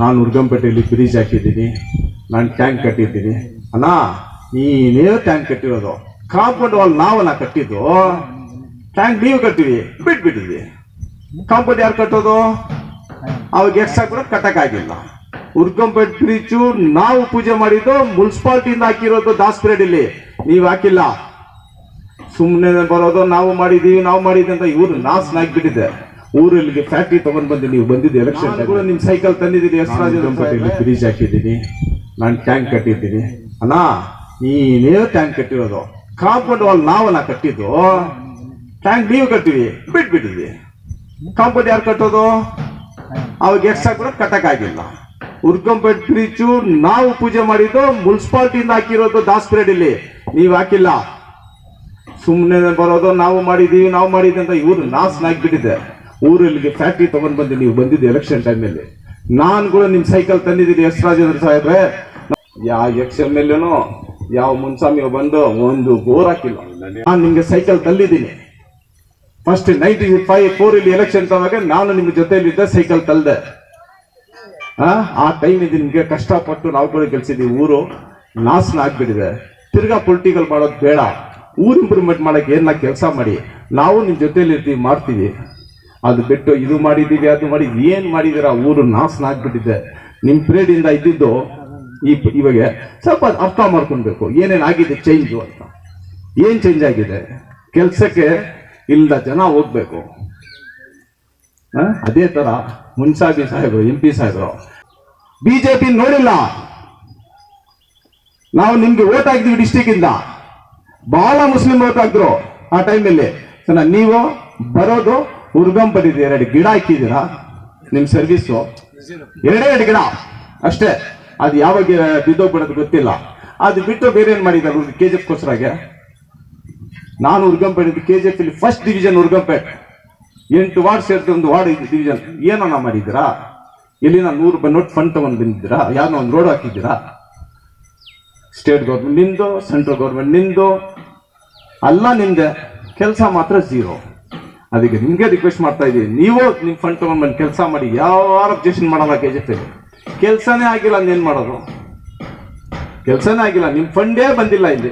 ನಾನು ಉರ್ಗಂಪೇಟೆಯಲ್ಲಿ ಬ್ರಿಡ್ಜ್ ಹಾಕಿದ್ದೀನಿ ನಾನು ಟ್ಯಾಂಕ್ ಕಟ್ಟಿದ್ದೀನಿ ಅಣ್ಣ ನೀನೇ ಟ್ಯಾಂಕ್ ಕಟ್ಟಿರೋದು ಕಾಂಪೌಂಡ್ ವಾಲ್ ನಾವನ್ನ ಕಟ್ಟಿದ್ದು ಟ್ಯಾಂಕ್ ನೀವು ಕಟ್ಟಿವಿ ಬಿಟ್ಬಿಟ್ಟಿದ್ವಿ ಕಾಂಪೌಂಡ್ ಯಾರು ಕಟ್ಟೋದು ಅವಾಗ ಎಕ್ಸ್ಟ್ರಾ ಕೂಡ ಕಟ್ಟಕ್ಕಾಗಿಲ್ಲ ಉರ್ಗಂಪೇಟ್ ಬ್ರಿಡ್ಜು ನಾವು ಪೂಜೆ ಮಾಡಿದ್ದು ಮುನ್ಸಿಪಾಲ್ಟಿಯಿಂದ ಹಾಕಿರೋದು ದಾಸ್ಪೇಟೆಯಲ್ಲಿ ನೀವು ಹಾಕಿಲ್ಲ ಸುಮ್ಮನೆ ಬರೋದು ನಾವು ಮಾಡಿದೀವಿ ನಾವು ಮಾಡಿದ್ವಿ ಅಂತ ಇವ್ರು ನಾಶನ ಆಗ್ಬಿಟ್ಟಿದೆ ಊರಲ್ಲಿ ಫ್ಯಾಕ್ಟ್ರಿ ತಗೊಂಡ್ ಬಂದು ನೀವು ಬಂದಿದ್ದು ಎಲೆಕ್ಷನ್ ಕೂಡ ನಿಮ್ ಸೈಕಲ್ ತಂದಿದ್ದೀರಿ ಎಷ್ಟು ಬ್ರಿಡ್ಜ್ ಹಾಕಿದ್ದೀನಿ ನಾನು ಟ್ಯಾಂಕ್ ಕಟ್ಟಿದ್ದೀನಿ ಅಣ್ಣ ನೀನೇ ಟ್ಯಾಂಕ್ ಕಟ್ಟಿರೋದು ಕಾಂಪೌಂಡ್ ವಾಲ್ ನಾವನ್ನ ಕಟ್ಟಿದ್ದು ಟ್ಯಾಂಕ್ ನೀವು ಕಟ್ಟಿವಿ ಬಿಟ್ಬಿಟ್ಟಿದ್ವಿ ಕಾಂಪೌಂಡ್ ಯಾರು ಕಟ್ಟೋದು ಅವಾಗ ಎಕ್ಸ್ಟ್ರಾ ಕೂಡ ಕಟ್ಟಕ್ಕಾಗಿಲ್ಲ ಉರ್ಗಂಪೇಟ್ ಬ್ರಿಡ್ಜು ನಾವು ಪೂಜೆ ಮಾಡಿದ್ದು ಮುನ್ಸಿಪಾಲ್ಟಿಯಿಂದ ಹಾಕಿರೋದು ದಾಸ್ಪೇಟೆಯಲ್ಲಿ ನೀವು ಹಾಕಿಲ್ಲ ಸುಮ್ಮನೆ ಬರೋದು ನಾವು ಮಾಡಿದೀವಿ ನಾವು ಮಾಡಿದ್ವಿ ಅಂತ ಇವ್ರು ನಾಶನ ಆಗ್ಬಿಟ್ಟಿದೆ ಊರಲ್ಲಿ ಫ್ಯಾಕ್ಟ್ರಿ ತಗೊಂಡ್ ಬಂದು ನೀವು ಬಂದಿದ್ದು ಎಲೆಕ್ಷನ್ ಟೈಮಲ್ಲಿ ನಾನು ಕೂಡ ನಿಮ್ ಸೈಕಲ್ ತಂದಿದ್ದೀನಿ ಎಸ್ ರಾಜೇಂದ್ರ ಸಾಹೇಬ್ರೆ ಯಾವ ಎಕ್ಸ್ ಎಮ್ ಎಲ್ ಎನೋ ಯಾವ ಮುನ್ಸ್ವಾಮಿ ಬಂದು ಒಂದು ಬೋರ್ ಹಾಕಿಲ್ಲ ನಾನು ನಿಮ್ಗೆ ಸೈಕಲ್ ತಂದಿದ್ದೀನಿ ಫಸ್ಟ್ ನೈನ್ಟಿ ಫೈವ್ ಫೋರ್ ಇಲ್ಲಿ ಎಲೆಕ್ಷನ್ ತವಾಗ ನಾನು ನಿಮ್ ಜೊತೆಯಲ್ಲಿದ್ದೆ ಸೈಕಲ್ ತಲ್ದೆ ಆ, ಆ ಟೈಮ್ ಇದು ನಿಮ್ಗೆ ಕಷ್ಟಪಟ್ಟು ನಾವು ಕೂಡ ಗೆಲ್ಸಿದೀವಿ ಊರು ನಾಶನ ಆಗ್ಬಿಟ್ಟಿದೆ ತಿರ್ಗಾ ಪೊಲಿಟಿಕಲ್ ಮಾಡೋದು ಬೇಡ ಊರ್ ಇಂಪ್ರೂವ್ಮೆಂಟ್ ಮಾಡಕ್ಕೆ ಏನ ಕೆಲಸ ಮಾಡಿ ನಾವು ನಿಮ್ ಜೊತೆಲಿ ಇರ್ತೀವಿ ಮಾಡ್ತೀವಿ ಅದು ಬಿಟ್ಟು ಇದು ಮಾಡಿದೀವಿ ಅದು ಮಾಡಿ ಏನ್ ಮಾಡಿದೀರ ಊರು ನಾಶನ ಆಗ್ಬಿಟ್ಟಿದೆ ನಿಮ್ ಪೀರಿಯಡ್ ಇಂದ ಇದ್ದಿದ್ದು ಈ ಇವಾಗ ಸ್ವಲ್ಪ ಅರ್ಥ ಮಾಡ್ಕೊಳ್ಬೇಕು ಏನೇನ್ ಆಗಿದೆ ಚೇಂಜು ಅಂತ ಏನ್ ಚೇಂಜ್ ಆಗಿದೆ ಕೆಲ್ಸಕ್ಕೆ ಇಲ್ಲದ ಜನ ಹೋಗ್ಬೇಕು ಆ? ಅದೇ ತರ ಮುನ್ಸಾಬಿ ಸಾಹೇಬರು ಎಂ ಪಿ ಸಾಹೇಬರು ಬಿಜೆಪಿ ನೋಡಿಲ್ಲ ನಾವು ನಿಮ್ಗೆ ಓಟ್ ಹಾಕಿದ್ವಿ ಡಿಸ್ಟಿಕ್ ಇಂದ ಬಹಳ ಮುಸ್ಲಿಂ ಓಟ್ ಹಾಕಿದ್ರು ಆ ಟೈಮಲ್ಲಿ ನೀವು ಬರೋದು ಉರ್ಗಂ ಬಂದಿದ್ದೀರ ಎರಡು ಗಿಡ ಹಾಕಿದ್ದೀರಾ ನಿಮ್ ಸರ್ವಿಸು ಎರಡೇ ಎರಡು ಗಿಡ ಅಷ್ಟೇ ಅದು ಯಾವಾಗ ಬಿದ್ದೋಗ್ಬಿಡೋದು ಗೊತ್ತಿಲ್ಲ ಅದು ಬಿಟ್ಟು ಬೇರೆ ಏನ್ ಮಾಡಿದ್ದಾರೆ ಕೆ ಜಿ ಎಫ್ ಕೋಸ್ರಾಗೆ ನಾನು ಉರ್ಗಂಪೇಟೆ ಕೆ ಜಿ ಎಫ್ ಇಲ್ಲಿ ಫಸ್ಟ್ ಡಿವಿಷನ್ ಉರ್ಗಂಪೇಟೆ ಎಂಟು ವಾರ್ಡ್ ಸೇರಿದ ಒಂದು ವಾರ್ಡ್ ಡಿವಿಷನ್ ಏನನ್ನ ಮಾಡಿದ್ದೀರಾ ಇಲ್ಲಿನ ನೂರು ರೂಪಾಯಿ ನೋಟ್ ಫಂಡ್ ತಗೊಂಡ್ ಬಂದಿದ್ದೀರಾ ಯಾರನ್ನ ಒಂದು ರೋಡ್ ಹಾಕಿದ್ದೀರಾ ಸ್ಟೇಟ್ ಗೌರ್ಮೆಂಟ್ ನಿಂದು ಸೆಂಟ್ರಲ್ ಗೌರ್ಮೆಂಟ್ ನಿಂದು ಅಲ್ಲ ನಿಂದೆ ಕೆಲಸ ಮಾತ್ರ ಝೀರೋ ಅದಕ್ಕೆ ನಿಮ್ಗೆ ರಿಕ್ವೆಸ್ಟ್ ಮಾಡ್ತಾ ಇದ್ದೀವಿ ನೀವು ನಿಮ್ ಫಂಡ್ ತಗೊಂಡ್ ಬಂದು ಕೆಲಸ ಮಾಡಿ ಯಾವ ಅಬ್ಜೆಕ್ಷನ್ ಮಾಡಲ್ಲ ಕೆ ಜಿ ಎಫ್ ಕೆಲಸನೇ ಆಗಿಲ್ಲ ಅಂದೇನ್ ಮಾಡೋದು ಕೆಲಸನೇ ಆಗಿಲ್ಲ ನಿಮ್ ಫಂಡೇ ಬಂದಿಲ್ಲ ಇಲ್ಲಿ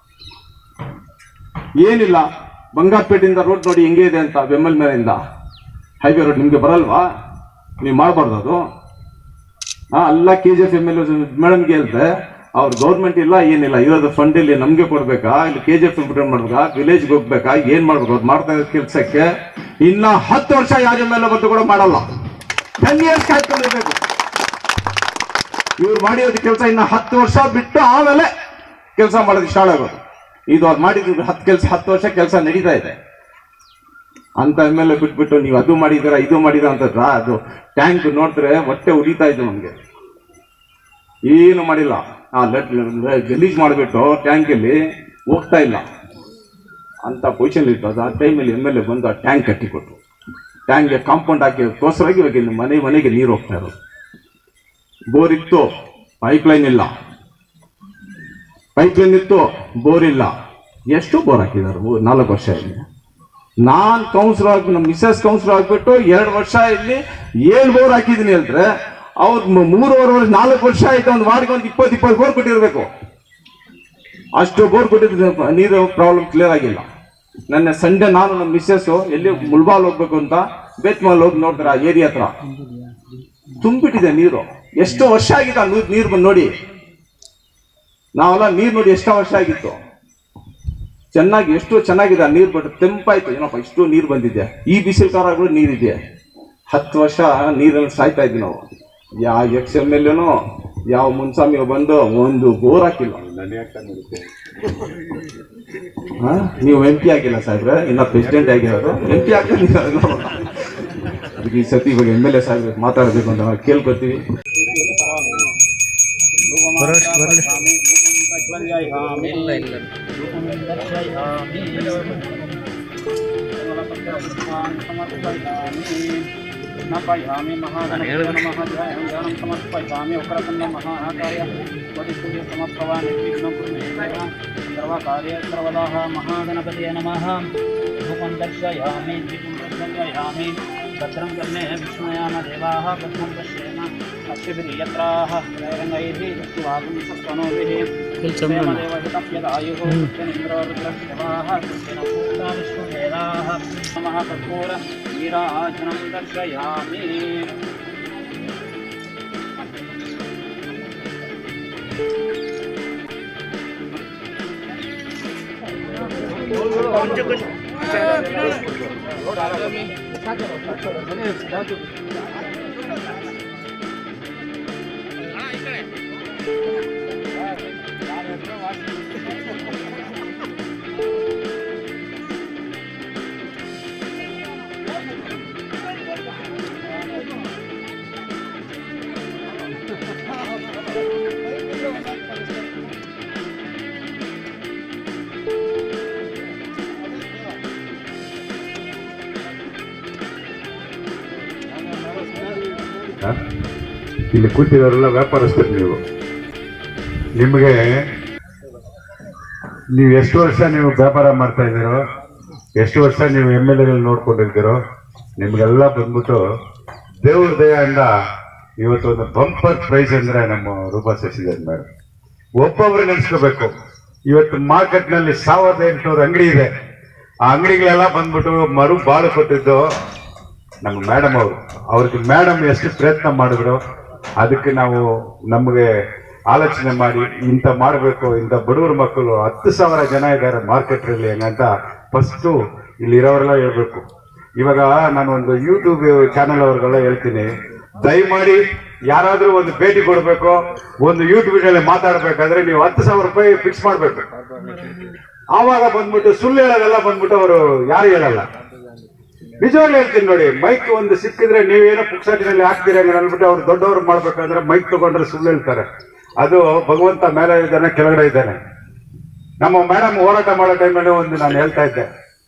ಏನಿಲ್ಲ ಬಂಗಾರಪೇಟೆಯಿಂದ ರೋಡ್ ನೋಡಿ ಹೆಂಗೆ ಇದೆ ಅಂತ ಬೆಮ್ಮಲ್ ಮೇಲಿಂದ ಹೈವೇ ರೋಡ್ ನಿಮ್ಗೆ ಬರಲ್ವಾ ನೀವು ಮಾಡಬಾರ್ದು ಅದು ಹಾ ಅಲ್ಲ K G F M L ಮೇಡಮ್ಗೆ ಹೇಳ್ದೆ ಅವ್ರ ಗೌರ್ಮೆಂಟ್ ಇಲ್ಲ ಏನಿಲ್ಲ ಇರೋದು ಫಂಡ್ ಇಲ್ಲಿ ನಮ್ಗೆ ಕೊಡ್ಬೇಕಾ ಇಲ್ಲಿ ಕೆ ಜಿ ಎಫ್ ಇಂಪ್ರೂವ್ ಮಾಡ್ಬೇಕಾ ವಿಲೇಜ್ಗೆ ಹೋಗ್ಬೇಕಾ ಏನ್ ಮಾಡ್ಬೇಕು ಅವ್ರು ಮಾಡ್ತಾ ಇರೋ ಕೆಲ್ಸಕ್ಕೆ ಇನ್ನ ಹತ್ತು ವರ್ಷ ಯಾರ ಮೇಲೆ ಬಂದು ಕೂಡ ಮಾಡಲ್ಲ ಟೆನ್ ಇಯರ್ಸ್ ಕಾಯ್ಕೊಂಡಿರ್ಬೇಕು ಇವ್ರು ಮಾಡಿರೋದು ಕೆಲಸ ಇನ್ನ ಹತ್ತು ವರ್ಷ ಬಿಟ್ಟು ಆಮೇಲೆ ಕೆಲಸ ಮಾಡೋದು ಸ್ಟಾರ್ಟ್ ಆಗೋದು ಇದು ಅವ್ರು ಮಾಡಿದ್ರು ಹತ್ತು ಕೆಲಸ ಹತ್ತು ವರ್ಷ ಕೆಲಸ ನಡೀತಾ ಇದೆ ಅಂತ ಮೇಲೆ ಬಿಟ್ಬಿಟ್ಟು ನೀವು ಅದು ಮಾಡಿದಿರ ಇದು ಮಾಡಿದ ಅಂತ ರಾ- ಅದು ಟ್ಯಾಂಕ್ ನೋಡಿದ್ರೆ ಹೊಟ್ಟೆ ಉರಿತಾ ಇದ್ದು ನಮ್ಗೆ ಏನು ಮಾಡಿಲ್ಲ ಆ ಲಟ್ ಗಲೀಜ್ ಮಾಡಿಬಿಟ್ಟು ಟ್ಯಾಂಕಲ್ಲಿ ಹೋಗ್ತಾ ಇಲ್ಲ ಅಂತ ಪೊಸಿಷನ್ ಇತ್ತು ಅದು ಆ ಟೈಮಲ್ಲಿ ಎಮ್ ಎಲ್ ಎ ಬಂದು ಆ ಟ್ಯಾಂಕ್ ಕಟ್ಟಿಕೊಟ್ರು ಟ್ಯಾಂಕ್ಗೆ ಕಾಂಪೌಂಡ್ ಹಾಕಿ ತೋರ್ಸರಾಗಿ ಇವಾಗ ಇಲ್ಲಿ ಮನೆ ಮನೆಗೆ ನೀರು ಹೋಗ್ತಾ ಇರೋದು ಬೋರ್ ಇತ್ತು ಪೈಪ್ ಲೈನ್ ಇಲ್ಲ ಪೈಪ್ ಲೈನ್ ಇತ್ತು ಬೋರ್ ಇಲ್ಲ ಎಷ್ಟು ಬೋರ್ ಹಾಕಿದ್ದಾರೆ ಮೂರ್- ನಾಲ್ಕು ವರ್ಷ ಇಲ್ಲಿ ನಾನ್ ಕೌನ್ಸಿಲರ್ ಆಗಿ ನಮ್ಮ ಮಿಸಸ್ ಕೌನ್ಸಿಲರ್ ಆಗ್ಬಿಟ್ಟು ಎರಡು ವರ್ಷ ಇಲ್ಲಿ ಏಳು ಬೋರ್ ಹಾಕಿದೀನಿ ಹೇಳಿದ್ರೆ ಅವ್ರು ಮ- ಮೂರುವರೆ ವರ್ಷ ನಾಲ್ಕು ವರ್ಷ ಆಯ್ತು ಒಂದು ವಾರ್ಡ್ಗೆ ಒಂದು ಇಪ್ಪತ್ತು ಇಪ್ಪತ್ತು ಬೋರ್ ಕೊಟ್ಟಿರ್ಬೇಕು ಅಷ್ಟು ಬೋರ್ ಕೊಟ್ಟಿದ್ದು ನೀರು ಪ್ರಾಬ್ಲಮ್ ಕ್ಲಿಯರ್ ಆಗಿಲ್ಲ ನನ್ನ ಸಂಡೇ ನಾನು ನಮ್ಮ ಮಿಸ್ಸಸ್ ಎಲ್ಲಿ ಮುಳ್ಬಾಲ್ ಹೋಗ್ಬೇಕು ಅಂತ ಬೇತ್ಮಾಲ್ ಹೋಗಿ ನೋಡಿದ್ರೆ ಆ ಏರಿಯಾ ಹತ್ರ ತುಂಬಿಟ್ಟಿದೆ ನೀರು ಎಷ್ಟು ವರ್ಷ ಆಗಿದೆ ಆ ನೀರು ನೀರು ಬಂದು ನೋಡಿ ನಾವೆಲ್ಲ ನೀರು ನೋಡಿ ಎಷ್ಟು ವರ್ಷ ಆಗಿತ್ತು ಚೆನ್ನಾಗಿ ಎಷ್ಟು ಚೆನ್ನಾಗಿದೆ ಆ ನೀರು ಬಟ್ ತೆಂಪಾಯ್ತು ಏನಪ್ಪ ಇಷ್ಟು ನೀರು ಬಂದಿದೆ ಈ ಬಿಸಿಲು ಕಾರಾಗಳು ನೀರಿದೆ ಹತ್ತು ವರ್ಷ ನೀರಲ್ಲಿ ಸಾಯ್ತಾ ಇದ್ವಿ ನಾವು ಯಾವ ಎಕ್ಸ್ ಎಮ್ ಎಲ್ ಎನೋ ಯಾವ ಮುನ್ಸ್ವಾಮಿ ಬಂದು ಒಂದು ಬೋರ್ ಹಾಕಿಲ್ಲ ಹಾ? ನೀವು ಎಂ ಪಿ ಆಗಿಲ್ಲ ಸಾಹೇಬ್ರೆ ಇನ್ನ ಪ್ರೆಸಿಡೆಂಟ್ ಆಗಿರೋದು ಎಂ ಪಿ ಆಗಿಲ್ಲ ಅದಕ್ಕೆ ಈ ಸತಿ ಇವಾಗ ಎಮ್ ಎಲ್ ಎ ಸಾಹೇಬ್ರೆ ಮಾತಾಡಬೇಕು ಅಂತ ನಾವು ಕೇಳ್ಕೊತೀವಿ ಸಮರ್ಪಯಾಮಿ ಮಹಾಗಣಪತಿ ನಮಃ ಧ್ಯಾನಂ ಧ್ಯಾನಂ ಸಮರ್ಪಯಾಮಿ ಉಗ್ರಕಂಡ ಮಹಾಕಾರ್ಯ ವದಿಸೂರ್ಯ ಸಮಪ್ರಭಾ ನಿರ್ವಿಘ್ನ ಕುರು ಸರ್ವಕಾರ್ಯ ಸರ್ವದಾಹ ಮಹಾಗಣಪತಿಯ ನಮಃ ಧೂಪಂ ದರ್ಶಯಾಮಿ ದೀಪಂ ಪ್ರಜ್ವಲಯಾಮಿ ಭದ್ರಂ ಕರ್ಣೇ ವಿಷ್ಣುಯಾಮ ದೇವಾಃ ಭದ್ರಂ ಪಶ್ಯೇಮ अक्षभिर्यत्राः त्रैरङ्गैः वागुं सस्तनोभिः क्षेमदेवहितप्यदायुः सत्यनिन्द्रोरुद्रश्रवाः सत्यन पूर्णा विश्वभेदाः नमः कर्पूर वीराजनं दर्शयामि ಹ? ಇಲ್ಲಿ ಕೂತಿರೋರೆಲ್ಲ ವ್ಯಾಪಾರಸ್ಥರು ನೀವು ನಿಮಗೆ ನೀವು ಎಷ್ಟು ವರ್ಷ ನೀವು ವ್ಯಾಪಾರ ಮಾಡ್ತಾ ಇದ್ದೀರೋ ಎಷ್ಟು ವರ್ಷ ನೀವು ಎಮ್ ಎಲ್ ಎಗಳು ನೋಡ್ಕೊಂಡಿದ್ದೀರೋ ನಿಮ್ಗೆಲ್ಲ ಬಂದ್ಬಿಟ್ಟು ದೇವ್ರ ದಯಿಂದ ಇವತ್ತು ಒಂದು ಬಂಪರ್ ಪ್ರೈಸ್ ಅಂದ್ರೆ ನಮ್ಮ ರೂಪಾ ಶಶಿಧರ್ ಮೇಡಮ್ ಒಬ್ಬೊಬ್ರು ನೆನೆಸ್ಕೋಬೇಕು ಇವತ್ತು ಮಾರ್ಕೆಟ್ ನಲ್ಲಿ ಸಾವಿರದ ಎಂಟುನೂರು ಅಂಗಡಿ ಇದೆ ಆ ಅಂಗಡಿಗಳೆಲ್ಲ ಬಂದ್ಬಿಟ್ಟು ಮರು ಬಾಳು ಕೊಟ್ಟಿದ್ದು ನಮ್ಮ ಮೇಡಮ್ ಅವರು ಅವ್ರಿಗೆ ಮೇಡಮ್ ಎಷ್ಟು ಪ್ರಯತ್ನ ಮಾಡಿದ್ರು ಅದಕ್ಕೆ ನಾವು ನಮಗೆ ಆಲೋಚನೆ ಮಾಡಿ ಇಂಥ ಮಾಡಬೇಕು ಇಂಥ ಬಡವರ ಮಕ್ಕಳು ಹತ್ತು ಸಾವಿರ ಜನ ಇದ್ದಾರೆ ಮಾರ್ಕೆಟ್ರಲ್ಲಿ ಹಂಗಂತ ಫಸ್ಟು ಇಲ್ಲಿ ಇರೋರೆಲ್ಲ ಹೇಳ್ಬೇಕು ಇವಾಗ ನಾನು ಒಂದು ಯೂಟ್ಯೂಬ್ ಚಾನೆಲ್ ಅವ್ರಿಗೆಲ್ಲ ಹೇಳ್ತೀನಿ ದಯಮಾಡಿ ಯಾರಾದ್ರೂ ಒಂದು ಭೇಟಿ ಕೊಡಬೇಕು ಒಂದು ಯೂಟ್ಯೂಬ್ ನಲ್ಲಿ ಮಾತಾಡ್ಬೇಕಾದ್ರೆ ನೀವು ಹತ್ತು ಸಾವಿರ ರೂಪಾಯಿ ಫಿಕ್ಸ್ ಮಾಡ್ಬೇಕು ಆವಾಗ ಬಂದ್ಬಿಟ್ಟು ಸುಳ್ಳು ಹೇಳೋದೆಲ್ಲ ಬಂದ್ಬಿಟ್ಟು ಅವರು ಯಾರು ಹೇಳಲ್ಲ ನಿಜವಾಗ್ಲೂ ಹೇಳ್ತೀನಿ ನೋಡಿ ಮೈಕ್ ಒಂದು ಸಿಕ್ಕಿದ್ರೆ ನೀವೇನೋ ಪುಕ್ಸಾಟಿನಲ್ಲಿ ಹಾಕ್ತೀರಿ ಹಂಗ ಅನ್ಬಿಟ್ಟು ಅವ್ರು ದೊಡ್ಡವ್ರು ಮಾಡ್ಬೇಕಾದ್ರೆ ಮೈಕ್ ತಗೊಂಡ್ರೆ ಸುಳ್ಳು ಹೇಳ್ತಾರೆ ಅದು ಭಗವಂತ ಮೇಲೆ ಇದ್ದಾನೆ ಕೆಳಗಡೆ ಇದ್ದಾನೆ ನಮ್ಮ ಮೇಡಮ್ ಹೋರಾಟ ಮಾಡೋ ಟೈಮಲ್ಲಿ ಒಂದು ನಾನು ಹೇಳ್ತಾ ಇದ್ದೆ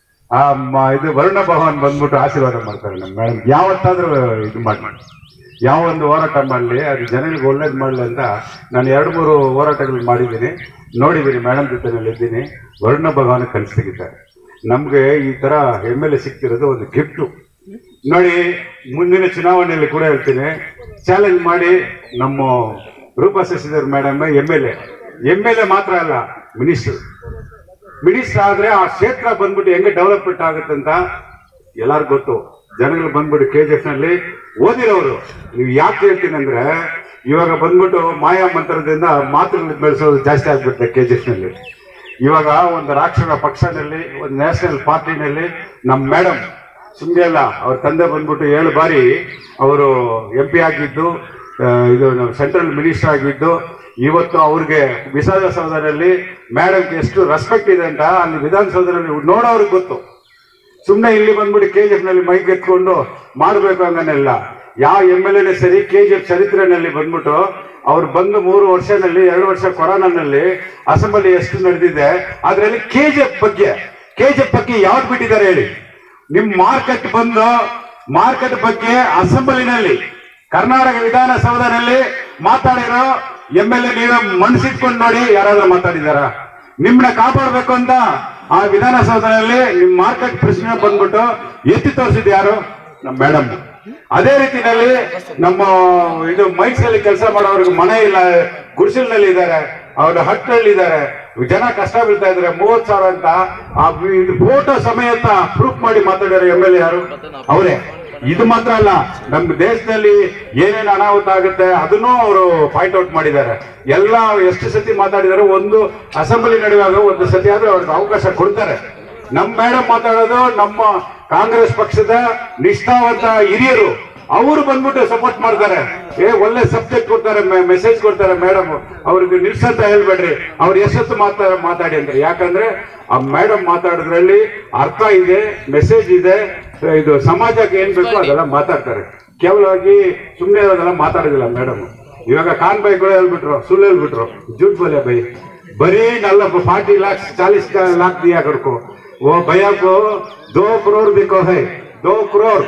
ಆ ಮ- ಇದು ವರುಣ ಭಗವಾನ್ ಬಂದ್ಬಿಟ್ಟು ಆಶೀರ್ವಾದ ಮಾಡ್ತಾರೆ ನಮ್ಮ ಮೇಡಮ್ ಯಾವತ್ತಾದ್ರೂ ಇದು ಮಾಡಿ ಯಾವ ಒಂದು ಹೋರಾಟ ಮಾಡಲಿ ಅದು ಜನಗಳಿಗೆ ಒಳ್ಳೇದು ಮಾಡಲಿ ಅಂತ ನಾನು ಎರಡು ಮೂರು ಹೋರಾಟಗಳು ಮಾಡಿದ್ದೀನಿ ನೋಡಿದ್ದೀನಿ ಮೇಡಮ್ ಜೊತೆನಲ್ಲಿ ಇದ್ದೀನಿ ವರುಣ ಭಗವಾನ್ ಕಲಿಸ್ತಿದ್ದಾರೆ ನಮ್ಗೆ ಈ ತರ ಎಮ್ ಎಲ್ ಎ ಸಿಕ್ತಿರೋದು ಒಂದು ಗಿಫ್ಟು ನೋಡಿ ಮುಂದಿನ ಚುನಾವಣೆಯಲ್ಲಿ ಕೂಡ ಹೇಳ್ತೀನಿ ಚಾಲೆಂಜ್ ಮಾಡಿ ನಮ್ಮ Roopa Shashidhar madam M L A M L A ಮಾತ್ರ ಅಲ್ಲ ಮಿನಿಸ್ಟರ್ ಮಿನಿಸ್ಟರ್ ಆದ್ರೆ ಆ ಕ್ಷೇತ್ರ ಬಂದ್ಬಿಟ್ಟು ಹೆಂಗೆ ಡೆವಲಪ್ಮೆಂಟ್ ಆಗುತ್ತೆ ಅಂತ ಎಲ್ಲಾರ್ಗೂ ಗೊತ್ತು ಜನಗಳು ಬಂದ್ಬಿಟ್ಟು ಕೆ ಜಿ ಎಫ್ ನಲ್ಲಿ ಓದಿರೋರು ನೀವು ಯಾಕೆ ಹೇಳ್ತೀನಿ ಅಂದ್ರೆ ಇವಾಗ ಬಂದ್ಬಿಟ್ಟು ಮಾಯಾ ಮಂತ್ರದಿಂದ ಮಾತುಗಳು ಬೆಳೆಸೋದು ಜಾಸ್ತಿ ಆಗ್ಬಿಡುತ್ತೆ ಕೆ ಜಿ ಎಫ್ ನಲ್ಲಿ ಇವಾಗ ಒಂದು ರಾಷ್ಟ್ರ ಪಕ್ಷದಲ್ಲಿ ಒಂದು ನ್ಯಾಷನಲ್ ಪಾರ್ಟಿನಲ್ಲಿ ನಮ್ಮ ಮೇಡಮ್ ಸುಮ್ಮನೆ ಅಲ್ಲ ಅವ್ರ ತಂದೆ ಬಂದ್ಬಿಟ್ಟು ಏಳು ಬಾರಿ ಅವರು ಎಂ ಪಿ ಆಗಿದ್ದು ಆ, ಇದು ಸೆಂಟ್ರಲ್ ಮಿನಿಸ್ಟರ್ ಆಗಿದ್ದು ಇವತ್ತು ಅವ್ರಿಗೆ ವಿಧಾನಸೌಧದಲ್ಲಿ ಮೇಡಮ್ಗೆ ಎಷ್ಟು ರೆಸ್ಪೆಕ್ಟ್ ಇದೆ ಅಂತ ಅಲ್ಲಿ ವಿಧಾನಸೌಧದಲ್ಲಿ ನೋಡೋರ್ಗೆ ಗೊತ್ತು ಸುಮ್ಮನೆ ಇಲ್ಲಿ ಬಂದ್ಬಿಟ್ಟು ಕೆ ಜಿ ಎಫ್ ನಲ್ಲಿ ಮೈಕ್ ಎತ್ಕೊಂಡು ಮಾಡಬೇಕು ಹಂಗನೆಲ್ಲ ಯಾವ ಎಮ್ ಎಲ್ ಎ ಸರಿ ಕೆ ಜಿ ಎಫ್ ಚರಿತ್ರೆನಲ್ಲಿ ಬಂದ್ಬಿಟ್ಟು ಅವ್ರು ಬಂದು ಮೂರು ವರ್ಷನಲ್ಲಿ ಎರಡು ವರ್ಷ ಕೊರೋನಾನಲ್ಲಿ ಅಸೆಂಬ್ಲಿ ಎಷ್ಟು ನಡೆದಿದೆ ಅದರಲ್ಲಿ ಕೆ ಜಿ ಎಫ್ ಬಗ್ಗೆ ಕೆ ಜಿ ಎಫ್ ಬಗ್ಗೆ ಯಾವ್ದು ಬಿಟ್ಟಿದ್ದಾರೆ ಹೇಳಿ ನಿಮ್ ಮಾರ್ಕೆಟ್ ಬಂದು ಮಾರ್ಕೆಟ್ ಬಗ್ಗೆ ಅಸೆಂಬ್ಲಿನಲ್ಲಿ ಕರ್ನಾಟಕ ವಿಧಾನಸೌಧದಲ್ಲಿ ಮಾತಾಡಿರೋ ಎಮ್ ಎಲ್ ಎ ನೀವೇ ಮನಸ್ಸಿಟ್ಕೊಂಡು ನೋಡಿ ಯಾರಾದ್ರೂ ಮಾತಾಡಿದಾರ ನಿಮ್ನ ಕಾಪಾಡಬೇಕು ಅಂತ ಆ ವಿಧಾನಸೌಧದಲ್ಲಿ ನಿಮ್ ಮಾರ್ಕೆಟ್ ಪ್ರಶ್ನೆ ಬಂದ್ಬಿಟ್ಟು ಎತ್ತಿ ತೋರಿಸಿದ್ ಯಾರು ನಮ್ಮ ಮೇಡಮ್ ಅದೇ ರೀತಿನಲ್ಲಿ ನಮ್ಮ ಇದು ಮೈಸೂರಲ್ಲಿ ಕೆಲಸ ಮಾಡೋರಿಗೆ ಮನೆ ಇಲ್ಲ ಗುಡಿಸಲಿನಲ್ಲಿ ಇದ್ದಾರೆ ಅವ್ರ ಹಟ್ಟಿನಲ್ಲಿ ಇದ್ದಾರೆ ಜನ ಕಷ್ಟ ಬೀಳ್ತಾ ಇದಾರೆ ಮೂವತ್ ಸಾವಿರ ಅಂತ ಆ ಫೋಟೋ ಸಮೇತ ಪ್ರೂಫ್ ಮಾಡಿ ಮಾತಾಡ್ಯಾರ ಎಮ್ ಎಲ್ ಎ ಯಾರು ಅವರೇ ಇದು ಮಾತ್ರ ಅಲ್ಲ ನಮ್ಮ ದೇಶದಲ್ಲಿ ಏನೇನು ಅನಾಹುತ ಆಗುತ್ತೆ ಅದನ್ನೂ ಅವರು ಪಾಯಿಂಟ್ ಔಟ್ ಮಾಡಿದ್ದಾರೆ ಎಲ್ಲ ಎಷ್ಟು ಸತಿ ಮಾತಾಡಿದಾರೆ ಒಂದು ಅಸೆಂಬ್ಲಿ ನಡೆಯುವಾಗ ಒಂದು ಸತಿ ಆದ್ರೂ ಅವ್ರಿಗೆ ಅವಕಾಶ ಕೊಡ್ತಾರೆ ನಮ್ಮ ಮೇಡಮ್ ಮಾತಾಡೋದು ನಮ್ಮ ಕಾಂಗ್ರೆಸ್ ಪಕ್ಷದ ನಿಷ್ಠಾವಂತ ಹಿರಿಯರು ಅವರು ಬಂದ್ಬಿಟ್ಟು ಸಪೋರ್ಟ್ ಮಾಡ್ತಾರೆ ಏ ಒಳ್ಳೆ ಸಬ್ಜೆಕ್ಟ್ ಕೊಡ್ತಾರೆ ಮೆಸೇಜ್ ಕೊಡ್ತಾರೆ ಮೇಡಮ್ ಅವ್ರಿಗೆ ನಿಲ್ಸಂತ ಹೇಳ್ಬೇಡ್ರಿ ಅವ್ರು ಎಷ್ಟೊತ್ತು ಮಾತಾ ಮಾತಾಡಿ ಅಂತ ಯಾಕಂದ್ರೆ ಆ ಮೇಡಮ್ ಮಾತಾಡೋದ್ರಲ್ಲಿ ಅರ್ಥ ಇದೆ ಮೆಸೇಜ್ ಇದೆ ಇದು ಸಮಾಜಕ್ಕೆ ಏನ್ ಬೇಕು ಅದೆಲ್ಲ ಮಾತಾಡ್ತಾರೆ ಕೇವಲವಾಗಿ ಸುಮ್ಮನೆ ಅದೆಲ್ಲ ಮಾತಾಡೋದಿಲ್ಲ ಮೇಡಮ್ ಇವಾಗ ಖಾನ್ ಬೈ ಕೂಡ ಹೇಳ್ಬಿಟ್ರು ಸುಳ್ಳು ಹೇಳ್ಬಿಟ್ರು ಜೂಟ್ ಬೋಲೆ ಬೈ ಬರೀ ನಲ್ಲ ಫಾರ್ಟಿ ಲ್ಯಾಕ್ಸ್ ಚಾलीस लाख दिया कर को वो भैया को दो करोड़ बिको है दो करोड़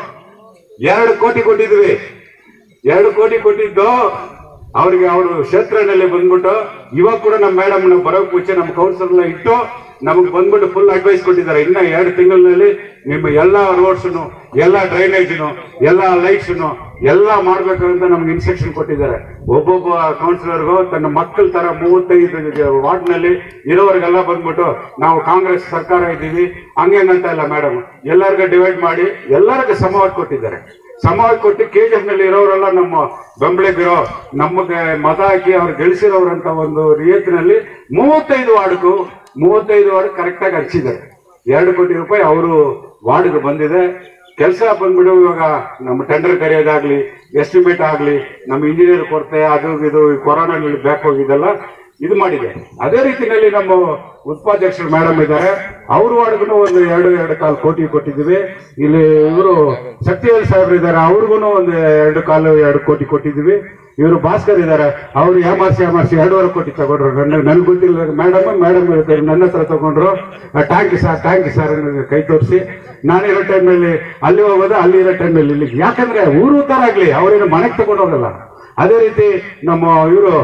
ಎರಡು ಕೋಟಿ ಕೊಟ್ಟಿದ್ವಿ ಎರಡು ಕೋಟಿ ಕೊಟ್ಟಿದ್ದು ಅವ್ರಿಗೆ ಅವರು ಕ್ಷೇತ್ರದಲ್ಲಿ ಬಂದ್ಬಿಟ್ಟು ಇವಾಗ ಕೂಡ ನಮ್ಮ ಮೇಡಮ್ ಬರೋಕ್ ಮುಂಚೆ ನಮ್ಮ ಕೌನ್ಸಿಲ್ ಇಟ್ಟು ನಮಗೆ ಬಂದ್ಬಿಟ್ಟು ಫುಲ್ ಅಡ್ವೈಸ್ ಕೊಟ್ಟಿದ್ದಾರೆ ಇನ್ನ ಎರಡು ತಿಂಗಳಿನಲ್ಲಿ ನಿಮ್ಮ ಎಲ್ಲ ರೋಡ್ಸ್ನು ಎಲ್ಲ ಡ್ರೈನೇಜ್ನು ಎಲ್ಲ ಲೈಟ್ಸ್ನು ಎಲ್ಲ ಮಾಡ್ಬೇಕು ಅಂತ ನಮ್ಗೆ ಇನ್ಸ್ಟ್ರಕ್ಷನ್ ಕೊಟ್ಟಿದ್ದಾರೆ ಒಬ್ಬೊಬ್ಬ ಕೌನ್ಸಿಲರ್ಗೂ ತನ್ನ ಮಕ್ಕಳ ತರ ಮೂವತ್ತೈದು ವಾರ್ಡ್ನಲ್ಲಿ ಇರೋರಿಗೆಲ್ಲ ಬಂದ್ಬಿಟ್ಟು ನಾವು ಕಾಂಗ್ರೆಸ್ ಸರ್ಕಾರ ಇದ್ದೀವಿ ಹಂಗೇನಂತ ಇಲ್ಲ ಮೇಡಮ್ ಎಲ್ಲರಿಗೂ ಡಿವೈಡ್ ಮಾಡಿ ಎಲ್ಲರಿಗೂ ಸಮವಾಗಿ ಕೊಟ್ಟಿದ್ದಾರೆ ಸಮವಾಗಿ ಕೊಟ್ಟು ಕೆ ಜಿ ಎಫ್ ನಲ್ಲಿ ಇರೋರೆಲ್ಲ ನಮ್ಮ ಬೆಂಬಲಿಗಿರೋ ನಮಗೆ ಮತ ಹಾಕಿ ಅವ್ರು ಗೆಲ್ಸಿರೋರಂತ ಒಂದು ರೀತಿನಲ್ಲಿ ಮೂವತ್ತೈದು ವಾರ್ಡ್ಗೂ ಮೂವತ್ತೈದು ವಾರ್ಡ್ ಕರೆಕ್ಟ್ ಆಗಿ ಹಂಚಿದ್ದಾರೆ ಎರಡು ಕೋಟಿ ರೂಪಾಯಿ ಅವರು ವಾರ್ಡ್ಗೆ ಬಂದಿದೆ ಕೆಲಸ ಬಂದ್ಬಿಡು ಇವಾಗ ನಮ್ಮ ಟೆಂಡರ್ ಕರೆಯೋದಾಗ್ಲಿ ಎಸ್ಟಿಮೇಟ್ ಆಗ್ಲಿ ನಮ್ಮ ಇಂಜಿನಿಯರ್ ಕೊರತೆ ಅದು ಇದು ಈ ಕೊರೋನಾದಲ್ಲಿ ಬ್ಯಾಕ್ ಹೋಗಿದ್ದೆಲ್ಲ ಇದು ಮಾಡಿದೆ ಅದೇ ರೀತಿಯಲ್ಲಿ ನಮ್ಮ ಉತ್ಪಾಧ್ಯಕ್ಷರು ಮೇಡಮ್ ಇದ್ದಾರೆ ಅವ್ರ ವಾರ್ಡ್ಗೂ ಒಂದು ಎರಡು ಎರಡು ಕಾಲು ಕೋಟಿ ಕೊಟ್ಟಿದ್ದೀವಿ ಇಲ್ಲಿ ಇವರು ಶಕ್ತಿವೇಲ್ ಸಾಹೇಬ್ರು ಇದ್ದಾರೆ ಅವ್ರಿಗೂ ಒಂದು ಎರಡು ಕಾಲು ಎರಡು ಕೋಟಿ ಕೊಟ್ಟಿದ್ದೀವಿ ಇವರು ಭಾಸ್ಕರ್ ಇದ್ದಾರೆ ಅವ್ರು ಯಾಮಾರ್ಸಿ ಯಾಮಾರ್ಸಿ ಎರಡೂವರೆ ಕೋಟಿ ತಗೊಂಡ್ರು ನನ್ನ ನನ್ಗೆ ಗೊತ್ತಿಲ್ಲ ಮೇಡಮ್ ಮೇಡಮ್ ಹೇಳ್ತಾರೆ ನನ್ನ ಹತ್ರ ತಗೊಂಡ್ರು ಟ್ಯಾಂಕ್ ಸರ್ ಟ್ಯಾಂಕ್ ಸರ್ ಅನ್ನೋದು ಕೈ ತೋರಿಸಿ ನಾನಿರೋ ಟೈಮಲ್ಲಿ ಅಲ್ಲಿ ಹೋಗೋದು ಅಲ್ಲಿ ಇರೋ ಟೈಮಲ್ಲಿ ಇಲ್ಲಿ ಯಾಕಂದ್ರೆ ಊರು ತರ ಆಗ್ಲಿ ಅವ್ರೇನು ಮನೆಗೆ ತಗೊಂಡು ಹೋಗಲ್ಲ ಅದೇ ರೀತಿ ನಮ್ಮ ಇವರು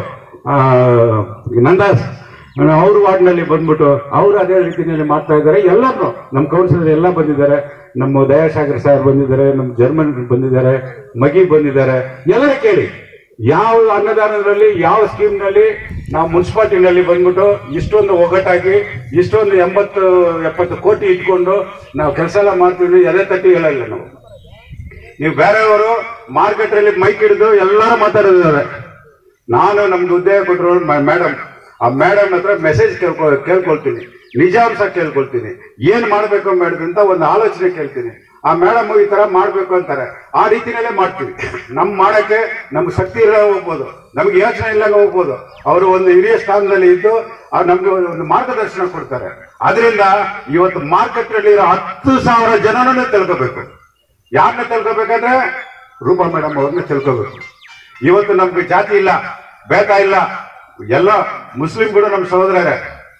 ನಂದಾಸ್ ಅವ್ರ ವಾರ್ಡ್ನಲ್ಲಿ ಬಂದ್ಬಿಟ್ಟು ಅವರು ಅದೇ ರೀತಿಯಲ್ಲಿ ಮಾಡ್ತಾ ಇದ್ದಾರೆ ಎಲ್ಲರೂ ನಮ್ಮ ಕೌನ್ಸಿಲರ್ ಎಲ್ಲ ಬಂದಿದ್ದಾರೆ ನಮ್ಮ ದಯಾಸಾಗರ್ ಸರ್ ಬಂದಿದ್ದಾರೆ ನಮ್ಮ ಜರ್ಮನ್ ಬಂದಿದ್ದಾರೆ ಮಗಿ ಬಂದಿದ್ದಾರೆ ಎಲ್ಲರೂ ಕೇಳಿ ಯಾವ ಅನ್ನದಾನದಲ್ಲಿ ಯಾವ ಸ್ಕೀಮ್ನಲ್ಲಿ ನಾವು ಮುನ್ಸಿಪಾಲ್ಟಿನಲ್ಲಿ ಬಂದ್ಬಿಟ್ಟು ಇಷ್ಟೊಂದು ಒಗ್ಗಟ್ಟಾಗಿ ಇಷ್ಟೊಂದು ಎಂಬತ್ತು ಎಪ್ಪತ್ತು ಕೋಟಿ ಇಟ್ಕೊಂಡು ನಾವು ಕೆಲಸ ಎಲ್ಲ ಮಾಡ್ತೀವಿ ಎದೆ ತಟ್ಟಿ ಹೇಳಲ್ಲ ನಾವು ನೀವು ಬೇರೆಯವರು ಮಾರ್ಕೆಟ್ ಅಲ್ಲಿ ಮೈಕ್ ಹಿಡಿದು ಎಲ್ಲರೂ ಮಾತಾಡಿದ್ದಾರೆ ನಾನು ನಮ್ಗೆ ಉದ್ಯೋಗ ಕೊಟ್ಟರು ಮೇಡಮ್ ಆ ಮೇಡಮ್ ಹತ್ರ ಮೆಸೇಜ್ ಕೇಳ್ಕೊ ಕೇಳ್ಕೊಳ್ತೀನಿ ನಿಜಾಂಶ ಕೇಳ್ಕೊಳ್ತೀನಿ ಏನ್ ಮಾಡ್ಬೇಕು ಮೇಡಮ್ ಅಂತ ಒಂದು ಆಲೋಚನೆ ಕೇಳ್ತೀನಿ ಆ ಮೇಡಮ್ ಈ ತರ ಮಾಡ್ಬೇಕು ಅಂತಾರೆ ಆ ರೀತಿನಲ್ಲೇ ಮಾಡ್ತೀವಿ ನಮ್ ಮಾಡಕ್ಕೆ ನಮ್ಗೆ ಶಕ್ತಿ ಇಲ್ಲ ಹೋಗ್ಬೋದು ನಮ್ಗೆ ಯೋಚನೆ ಇಲ್ಲ ಹೋಗ್ಬೋದು ಅವರು ಒಂದು ಹಿರಿಯ ಸ್ಥಾನದಲ್ಲಿ ಇದ್ದು ಅವ್ರು ನಮ್ಗೆ ಒಂದು ಮಾರ್ಗದರ್ಶನ ಕೊಡ್ತಾರೆ ಅದರಿಂದ ಇವತ್ತು ಮಾರ್ಕೆಟ್ ನಲ್ಲಿ ಇರೋ ಹತ್ತು ಸಾವಿರ ಜನನೂ ತಿಳ್ಕೋಬೇಕು ಯಾರನ್ನ ತಿಳ್ಕೊಬೇಕಂದ್ರೆ ರೂಪಾ ಮೇಡಮ್ ಅವ್ರನ್ನ ತಿಳ್ಕೋಬೇಕು ಇವತ್ತು ನಮ್ಗೆ ಜಾತಿ ಇಲ್ಲ ಭೇದ ಇಲ್ಲ ಎಲ್ಲ ಮುಸ್ಲಿಂ ಕೂಡ ನಮ್ಮ ಸಹೋದರರೇ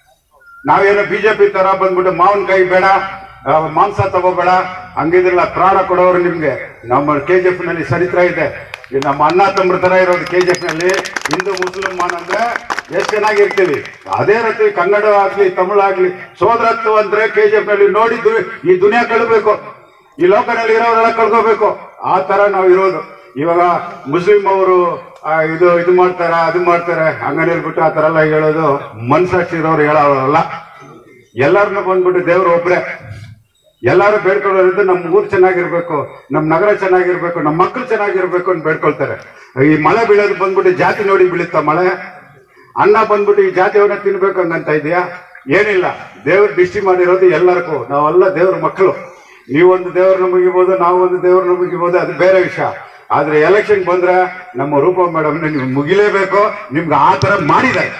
ನಾವೇನು ಬಿಜೆಪಿ ತರ ಬಂದ್ಬಿಟ್ಟು ಮಾವಿನಕಾಯಿ ಬೇಡ ಆ, ಮಾಂಸ ತಗೋಬೇಡ ಹಂಗಿದ್ರಲ್ಲ ಪ್ರಾಣ ಕೊಡೋರು ನಿಮ್ಗೆ ನಮ್ಮ ಕೆ ಜಿ ಎಫ್ ನಲ್ಲಿ ಚರಿತ್ರ ಇದೆ ಈ ನಮ್ಮ ಅಣ್ಣ ತಮ್ಮರ ತರ ಇರೋದು ಕೆ ಜಿ ಎಫ್ ನಲ್ಲಿ ಹಿಂದೂ ಮುಸಲ್ಮಾನ್ ಅಂದ್ರೆ ಎಷ್ಟು ಚೆನ್ನಾಗಿರ್ತೀವಿ ಅದೇ ರೀತಿ ಕನ್ನಡ ಆಗ್ಲಿ ತಮಿಳು ಆಗ್ಲಿ ಸೋದರತ್ವ ಅಂದ್ರೆ ಕೆ ಜಿ ಎಫ್ ನಲ್ಲಿ ನೋಡಿ ದು- ಈ ದುನಿಯಾ ಕಳಬೇಕು ಈ ಲೋಕನಲ್ಲಿ ಇರೋರೆಲ್ಲ ಕಳ್ಕೋಬೇಕು ಆ ತರ ನಾವು ಇರೋದು ಇವಾಗ ಮುಸ್ಲಿಂ ಅವರು ಆ, ಇದು ಇದು ಮಾಡ್ತಾರ ಅದು ಮಾಡ್ತಾರೆ ಹಂಗನೇ ಇರ್ಬಿಟ್ಟು ಆ ತರ ಎಲ್ಲ ಹೇಳೋದು ಮನ್ಸಾಕ್ಷಿ ಇರೋರು ಹೇಳೋರಲ್ಲ ಎಲ್ಲರನ್ನು ಬಂದ್ಬಿಟ್ಟು ದೇವ್ರು ಒಬ್ರೆ ಎಲ್ಲಾರು ಬೇಡ್ಕೊಳ್ಳೋದ್ರಿಂದ ನಮ್ಮ ಊರು ಚೆನ್ನಾಗಿರ್ಬೇಕು ನಮ್ಮ ನಗರ ಚೆನ್ನಾಗಿರ್ಬೇಕು ನಮ್ಮ ಮಕ್ಕಳು ಚೆನ್ನಾಗಿರ್ಬೇಕು ಅಂತ ಬೇಡ್ಕೊಳ್ತಾರೆ ಈ ಮಳೆ ಬೀಳೋದು ಬಂದ್ಬಿಟ್ಟು ಜಾತಿ ನೋಡಿ ಬೀಳುತ್ತಾ ಮಳೆ ಅನ್ನ ಬಂದ್ಬಿಟ್ಟು ಈ ಜಾತಿಯವನ್ನ ತಿನ್ಬೇಕು ಹಂಗಂತ ಇದೆಯಾ ಏನಿಲ್ಲ ದೇವ್ರ ದೃಷ್ಟಿ ಮಾಡಿರೋದು ಎಲ್ಲರಿಗೂ ನಾವೆಲ್ಲ ದೇವ್ರ ಮಕ್ಕಳು ನೀವೊಂದು ದೇವ್ರನ್ನ ಮುಗಿಬೋದು ನಾವು ಒಂದು ದೇವ್ರನ್ನ ಮುಗಿಬೋದು ಅದು ಬೇರೆ ವಿಷಯ ಆದ್ರೆ ಎಲೆಕ್ಷನ್ ಬಂದ್ರೆ ನಮ್ಮ ರೂಪ ಮೇಡಮ್ ನೀವು ಮುಗಿಲೇಬೇಕು ನಿಮ್ಗೆ ಆ ತರ ಮಾಡಿದ್ದಾರೆ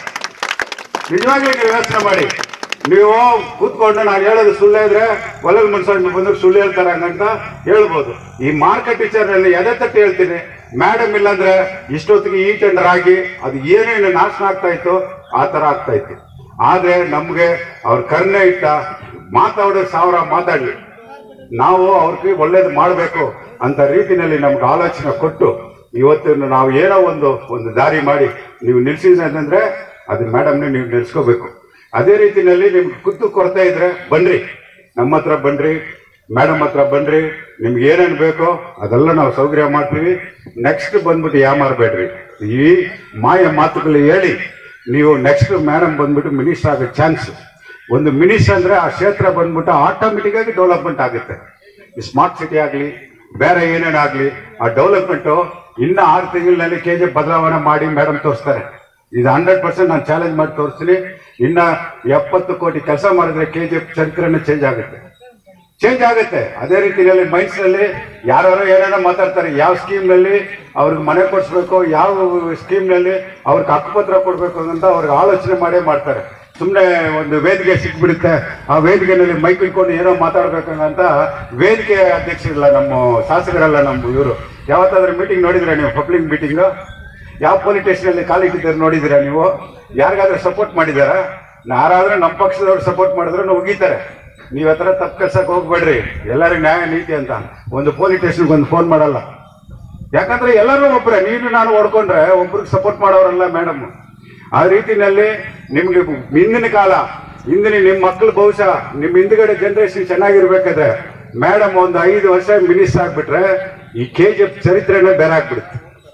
ನಿಜವಾಗ್ಲೂ ನೀವು ಯೋಚನೆ ಮಾಡಿ ನೀವು ಕೂತ್ಕೊಂಡು ನಾನು ಹೇಳೋದು ಸುಳ್ಳು ಇದ್ರೆ ಒಲಲ್ ಮನ್ಸಲ್ಲಿ ಬಂದ್ರೆ ಸುಳ್ಳು ಹೇಳ್ತಾರೆ ಹಂಗಂತ ಹೇಳ್ಬೋದು ಈ ಮಾರ್ಕೆಟ್ ವಿಚಾರದಲ್ಲಿ ಎದೆ ತಟ್ಟಿ ಹೇಳ್ತೀನಿ ಮೇಡಮ್ ಇಲ್ಲಾಂದ್ರೆ ಇಷ್ಟೊತ್ತಿಗೆ ಈ ಟೆಂಡರ್ ಆಗಿ ಅದು ಏನೇನು ನಾಶನ ಆಗ್ತಾ ಇತ್ತು ಆ ತರ ಆಗ್ತಾ ಇತ್ತು ಆದ್ರೆ ನಮ್ಗೆ ಅವ್ರ ಕರ್ಣೆ ಇಟ್ಟ ಮಾತಾಡೋ ಸಾವಿರ ಮಾತಾಡ್ಲಿ ನಾವು ಅವ್ರಿಗೆ ಒಳ್ಳೇದು ಮಾಡಬೇಕು ಅಂತ ರೀತಿನಲ್ಲಿ ನಮ್ಗೆ ಆಲೋಚನೆ ಕೊಟ್ಟು ಇವತ್ತು ನಾವು ಏನೋ ಒಂದು ಒಂದು ದಾರಿ ಮಾಡಿ ನೀವು ನಿಲ್ಸಿದ್ರೆ ಅದು ಮೇಡಮ್ನ ನೀವು ನಿಲ್ಸ್ಕೋಬೇಕು ಅದೇ ರೀತಿನಲ್ಲಿ ನಿಮ್ಗೆ ಕುತ್ತು ಕೊರತೆ ಇದ್ರೆ ಬನ್ರಿ ನಮ್ಮ ಹತ್ರ ಬನ್ರಿ ಮೇಡಮ್ ಹತ್ರ ಬನ್ರಿ ನಿಮ್ಗೆ ಏನೇನು ಬೇಕೋ ಅದೆಲ್ಲ ನಾವು ಸೌಕರ್ಯ ಮಾಡ್ತೀವಿ ನೆಕ್ಸ್ಟ್ ಬಂದ್ಬಿಟ್ಟು ಯಾಮಾರ್ಬೇಡ್ರಿ ಈ ಮಾಯ ಮಾತುಗಳು ಹೇಳಿ ನೀವು ನೆಕ್ಸ್ಟ್ ಮೇಡಮ್ ಬಂದ್ಬಿಟ್ಟು ಮಿನಿಸ್ಟರ್ ಆಗೋ ಚಾನ್ಸ್ ಒಂದು ಮಿನಿಸ್ಟರ್ ಅಂದ್ರೆ ಆ ಕ್ಷೇತ್ರ ಬಂದ್ಬಿಟ್ಟು ಆಟೋಮೆಟಿಕ್ ಆಗಿ ಡೆವಲಪ್ಮೆಂಟ್ ಆಗುತ್ತೆ ಈ ಸ್ಮಾರ್ಟ್ ಸಿಟಿ ಆಗಲಿ ಬೇರೆ ಏನೇನಾಗ್ಲಿ ಆ ಡೆವಲಪ್ಮೆಂಟ್ ಇನ್ನ ಆರು ತಿಂಗಳಿನಲ್ಲಿ ಕೆ ಜಿ ಬದಲಾವಣೆ ಮಾಡಿ ಮೇಡಮ್ ತೋರಿಸ್ತಾರೆ ಇದು ಹಂಡ್ರೆಡ್ ಪರ್ಸೆಂಟ್ ನಾನು ಚಾಲೆಂಜ್ ಮಾಡಿ ತೋರಿಸ್ತೀನಿ ಇನ್ನ ಎಪ್ಪತ್ತು ಕೋಟಿ ಕೆಲಸ ಮಾಡಿದ್ರೆ ಕೆ ಜಿ ಚರಿತ್ರೆನೇ ಚೇಂಜ್ ಆಗುತ್ತೆ ಚೇಂಜ್ ಆಗುತ್ತೆ ಅದೇ ರೀತಿಯಲ್ಲಿ ಮೈನ್ಸ್ ನಲ್ಲಿ ಯಾರು ಏನೇನೋ ಮಾತಾಡ್ತಾರೆ ಯಾವ ಸ್ಕೀಮ್ ನಲ್ಲಿ ಅವ್ರಿಗೆ ಮನೆ ಕೊಡಿಸ್ಬೇಕು ಯಾವ ಸ್ಕೀಮ್ ನಲ್ಲಿ ಅವ್ರಿಗೆ ಹಕ್ಕುಪತ್ರ ಕೊಡ್ಬೇಕು ಅಂತ ಅವ್ರಿಗೆ ಆಲೋಚನೆ ಮಾಡೇ ಮಾಡ್ತಾರೆ ಸುಮ್ಮನೆ ಒಂದು ವೇದಿಕೆ ಸಿಕ್ಬಿಡುತ್ತೆ ಆ ವೇದಿಕೆನಲ್ಲಿ ಮೈಕ್ ಇಟ್ಕೊಂಡು ಏನೋ ಮಾತಾಡ್ಬೇಕಂತ ವೇದಿಕೆ ಅಧ್ಯಕ್ಷರಿಲ್ಲ ನಮ್ಮ ಶಾಸಕರಲ್ಲ ನಮ್ಮ ಇವರು ಯಾವತ್ತಾದ್ರೂ ಮೀಟಿಂಗ್ ನೋಡಿದ್ರೆ ನೀವು ಪಬ್ಲಿಕ್ ಮೀಟಿಂಗ್ ಯಾವ ಪೊಲೀಸ್ ಸ್ಟೇಷನಲ್ಲಿ ಕಾಲಿಟ್ಟಿದ್ದಾರೆ ನೋಡಿದ್ದೀರಾ ನೀವು ಯಾರಿಗಾದ್ರೂ ಸಪೋರ್ಟ್ ಮಾಡಿದಾರಾ ಯಾರಾದ್ರೂ ನಮ್ಮ ಪಕ್ಷದವ್ರು ಸಪೋರ್ಟ್ ಮಾಡಿದ್ರೆ ಉಗೀತಾರೆ ನೀವ್ ಹತ್ರ ತಪ್ಪು ಕೆಲ್ಸಕ್ಕೆ ಹೋಗ್ಬೇಡ್ರಿ ಎಲ್ಲರಿಗೂ ನ್ಯಾಯ ನೀತಿ ಅಂತ ಒಂದು ಪೊಲೀಸ್ ಸ್ಟೇಷನ್ಗೆ ಒಂದು ಫೋನ್ ಮಾಡಲ್ಲ ಯಾಕಂದ್ರೆ ಎಲ್ಲರೂ ಒಬ್ರೆ ನೀನು ನಾನು ಹೊಡ್ಕೊಂಡ್ರೆ ಒಬ್ರಿಗೆ ಸಪೋರ್ಟ್ ಮಾಡೋರಲ್ಲ ಮೇಡಮ್ ಆ ರೀತಿನಲ್ಲಿ ನಿಮ್ಗೆ ಹಿಂದಿನ ಕಾಲ ಹಿಂದಿನ ನಿಮ್ಮ ಮಕ್ಕಳು ಬಹುಶಃ ನಿಮ್ಮ ಹಿಂದ್ಗಡೆ ಜನರೇಷನ್ ಚೆನ್ನಾಗಿರ್ಬೇಕಾದ್ರೆ ಮೇಡಮ್ ಒಂದು ಐದು ವರ್ಷ ಮಿನಿಸ್ಟರ್ ಆಗ್ಬಿಟ್ರೆ ಈ ಕೆ ಜಿ ಎಫ್ ಚರಿತ್ರೆನೇ ಬೇರೆ ಆಗ್ಬಿಡುತ್ತೆ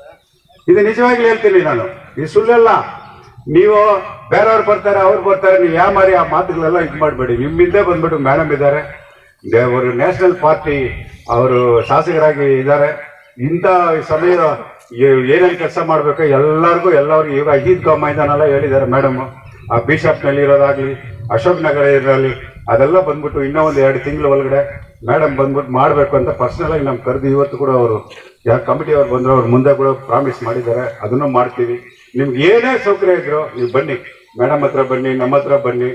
ಇದು ನಿಜವಾಗ್ಲೂ ಹೇಳ್ತೀನಿ ನಾನು ಈ ಸುಳ್ಳೆಲ್ಲ ನೀವು ಬೇರೆಯವ್ರು ಬರ್ತಾರೆ ಅವ್ರು ಬರ್ತಾರೆ ನೀವು ಯಾವ ಮಾರಿ ಆ ಮಾತುಗಳೆಲ್ಲ ಇದು ಮಾಡಬೇಡಿ ನಿಮ್ಮ ಹಿಂದೆ ಬಂದ್ಬಿಟ್ಟು ಮೇಡಮ್ ಇದ್ದಾರೆ ಅವರು ನ್ಯಾಷನಲ್ ಪಾರ್ಟಿ ಅವರು ಶಾಸಕರಾಗಿ ಇದ್ದಾರೆ ಇಂಥ ಸಮಯ ಏನೇನು ಕೆಲಸ ಮಾಡಬೇಕು ಎಲ್ಲರಿಗೂ ಎಲ್ಲರಿಗೂ ಈಗ ಈದ್ಗಾ ಮೈದಾನ ಎಲ್ಲ ಹೇಳಿದ್ದಾರೆ ಮೇಡಮ್ ಆ ಬಿಷಪ್ನಲ್ಲಿ ಇರೋದಾಗ್ಲಿ ಅಶೋಕ್ ನಗರ ಇರಲಿ ಅದೆಲ್ಲ ಬಂದ್ಬಿಟ್ಟು ಇನ್ನೂ ಒಂದು ಎರಡು ತಿಂಗಳ ಒಳಗಡೆ ಮೇಡಮ್ ಬಂದ್ಬಿಟ್ಟು ಮಾಡಬೇಕು ಅಂತ ಪರ್ಸನಲ್ ಆಗಿ ನಮ್ಗೆ ಕರೆದು ಇವತ್ತು ಕೂಡ ಅವರು ಯಾವ ಕಮಿಟಿ ಅವ್ರು ಬಂದ್ರು ಅವ್ರು ಮುಂದೆ ಕೂಡ ಪ್ರಾಮಿಸ್ ಮಾಡಿದ್ದಾರೆ ಅದನ್ನು ಮಾಡ್ತೀವಿ ನಿಮ್ಗೆ ಏನೇ ಸೌಕರ್ಯ ಇದ್ರು ನೀವು ಬನ್ನಿ ಮೇಡಮ್ ಹತ್ರ ಬನ್ನಿ ನಮ್ಮ ಹತ್ರ ಬನ್ನಿ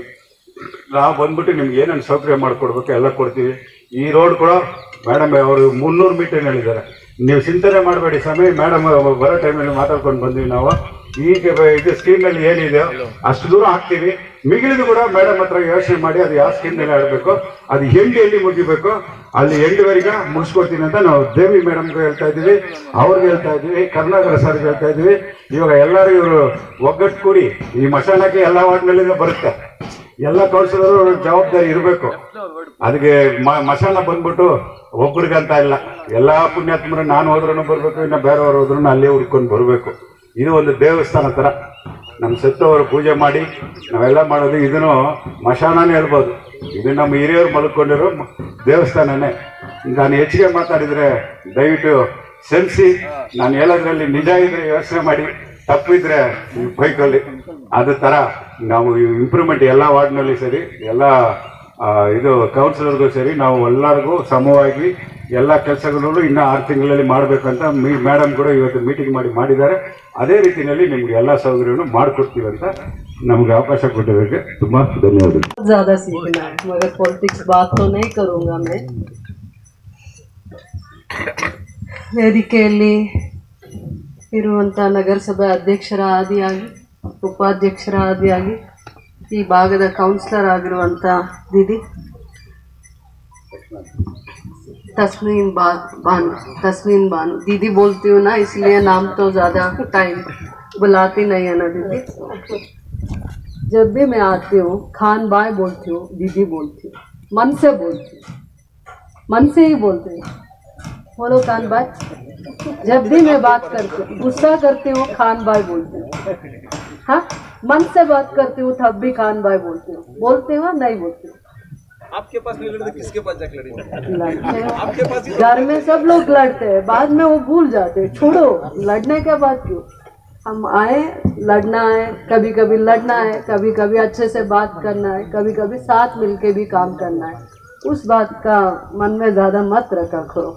ನಾವು ಬಂದ್ಬಿಟ್ಟು ನಿಮ್ಗೆ ಏನೇನು ಸೌಕರ್ಯ ಮಾಡಿಕೊಡ್ಬೇಕು ಎಲ್ಲ ಕೊಡ್ತೀವಿ ಈ ರೋಡ್ ಕೂಡ ಮೇಡಮ್ ಅವರು ಮುನ್ನೂರು ಮೀಟರ್ ಹೇಳಿದ್ದಾರೆ ನೀವು ಚಿಂತನೆ ಮಾಡಬೇಡಿ ಸಮಯ ಮೇಡಮ್ ಬರೋ ಟೈಮಲ್ಲಿ ಮಾತಾಡ್ಕೊಂಡು ಬಂದ್ವಿ ನಾವು ಈಗ ಬ- ಇದು ಸ್ಕೀಮಲ್ಲಿ ಏನಿದೆ ಅಷ್ಟು ದೂರ ಹಾಕ್ತೀವಿ ಮಿಗಿಲಿದು ಕೂಡ ಮೇಡಮ್ ಹತ್ರ ಯೋಚನೆ ಮಾಡಿ ಅದು ಯಾವ ಸ್ಕೀಮ್ನಲ್ಲಿ ಆಡಬೇಕು ಅದು ಎಂಡು ಎಲ್ಲಿ ಮುಗಿಬೇಕು ಅಲ್ಲಿ ಎಂಡುವರೆಗೆ ಮುಗಿಸ್ಕೊಡ್ತೀನಿ ಅಂತ ನಾವು ದೇವಿ ಮೇಡಮ್ಗೆ ಹೇಳ್ತಾ ಇದ್ದೀವಿ ಅವ್ರಿಗೆ ಹೇಳ್ತಾ ಇದ್ದೀವಿ ಕರ್ನಾಟಕ ಸರ್ಗೆ ಹೇಳ್ತಾ ಇದ್ದೀವಿ ಇವಾಗ ಎಲ್ಲರೂ ಇವರು ಒಗ್ಗಟ್ಟು ಕೂಡಿ ಈ ಮಶಾನಕ್ಕೆ ಎಲ್ಲ ವಾರ್ಡ್ನಲ್ಲಿಂದ ಬರುತ್ತೆ ಎಲ್ಲ ಕೌನ್ಸಿಲರು ಜವಾಬ್ದಾರಿ ಇರಬೇಕು ಅದಕ್ಕೆ ಮ- ಮಶಾನ ಬಂದ್ಬಿಟ್ಟು ಒಬ್ರಿಗಂತ ಇಲ್ಲ ಎಲ್ಲಾ ಪುಣ್ಯಾತ್ಮರು ನಾನು ಹೋದ್ರೂ ಬರ್ಬೇಕು ಇನ್ನು ಬೇರೆಯವ್ರು ಹೋದ್ರೂ ಅಲ್ಲೇ ಹುಡ್ಕೊಂಡು ಬರಬೇಕು ಇದು ಒಂದು ದೇವಸ್ಥಾನ ತರ ನಮ್ಮ ಸತ್ತವರು ಪೂಜೆ ಮಾಡಿ ನಾವೆಲ್ಲ ಮಾಡೋದು ಇದನ್ನು ಮಶಾನನೇ ಹೇಳ್ಬೋದು ಇದು ನಮ್ಮ ಹಿರಿಯರು ಮಲ್ಕೊಂಡಿರೋ ಮ- ದೇವಸ್ಥಾನನೇ ನಾನು ಹೆಚ್ಚಿಗೆ ಮಾತಾಡಿದ್ರೆ ದಯವಿಟ್ಟು ಸೆನ್ಸಿ ನಾನು ಹೇಳೋದ್ರಲ್ಲಿ ನಿಜ ಇದ್ರೆ ಯೋಚನೆ ಮಾಡಿ ತಪ್ಪಿದ್ರೆ ಬೈಕಲ್ಲಿ ಅದೇ ತರ ನಾವು ಇಂಪ್ರೂವ್ಮೆಂಟ್ ಎಲ್ಲ ವಾರ್ಡ್ನಲ್ಲಿ ಸರಿ ಎಲ್ಲ ಆ, ಇದು ಕೌನ್ಸಿಲರ್ಗೂ ಸರಿ ನಾವು ಎಲ್ಲರಿಗೂ ಸಮವಾಗಿ ಎಲ್ಲ ಕೆಲಸಗಳನ್ನು ಇನ್ನೂ ಆರು ತಿಂಗಳಲ್ಲಿ ಮಾಡಬೇಕಂತ ಮೀ ಮೇಡಮ್ ಕೂಡ ಇವತ್ತು ಮೀಟಿಂಗ್ ಮಾಡಿ ಮಾಡಿದ್ದಾರೆ ಅದೇ ರೀತಿಯಲ್ಲಿ ನಿಮ್ಗೆ ಎಲ್ಲ ಸೌಕರ್ಯವನ್ನು ಮಾಡಿಕೊಡ್ತೀವಿ ಅಂತ ನಮ್ಗೆ ಅವಕಾಶ ಕೊಟ್ಟಿದ್ದಕ್ಕೆ ತುಂಬಾ ಧನ್ಯವಾದಗಳು ज्यादा सीखना है मगर पॉलिटिक्स बात तो नहीं करूंगा मैं ವೇದಿಕೆಯಲ್ಲಿ ಇರುವಂಥ ನಗರಸಭೆ ಅಧ್ಯಕ್ಷರ ಆದಿಯಾಗಿ ಉಪಾಧ್ಯಕ್ಷರ ಆದಿಯಾಗಿ ಈ ಭಾಗದ ಕೌನ್ಸಿಲರ್ ಆಗಿರುವಂಥ ದೀದಿ तस्मीन बा बानो तस्मीन बानो दीदी बोलती हूँ ना इसलिए नाम तो ज़्यादा टाइम बुलाती नहीं है ना दीदी जब भी मैं आती हूँ खान बाय बोलती हूँ दीदी बोलती हूँ मन से बोलती हूँ मन से ही बोलती हूँ बोलो खान भाई जब भी मैं बात करती हूँ गुस्सा करती हूँ खान भाई बोलती हूँ हाँ मन से बात करती हूँ तब भी खान भाई बोलती हूँ बोलती हूँ नहीं बोलती हूँ आपके पास नहीं लड़े तो किसके पास जाकर लड़ेंगे लड़ते हैं घर में सब लोग लड़ते हैं बाद में वो भूल जाते हैं छोड़ो लड़ने के बाद क्यों हम आए लड़ना है कभी कभी लड़ना है कभी कभी अच्छे से बात करना है कभी कभी साथ मिलके भी काम करना है उस बात का मन में ज़्यादा मत रखा करो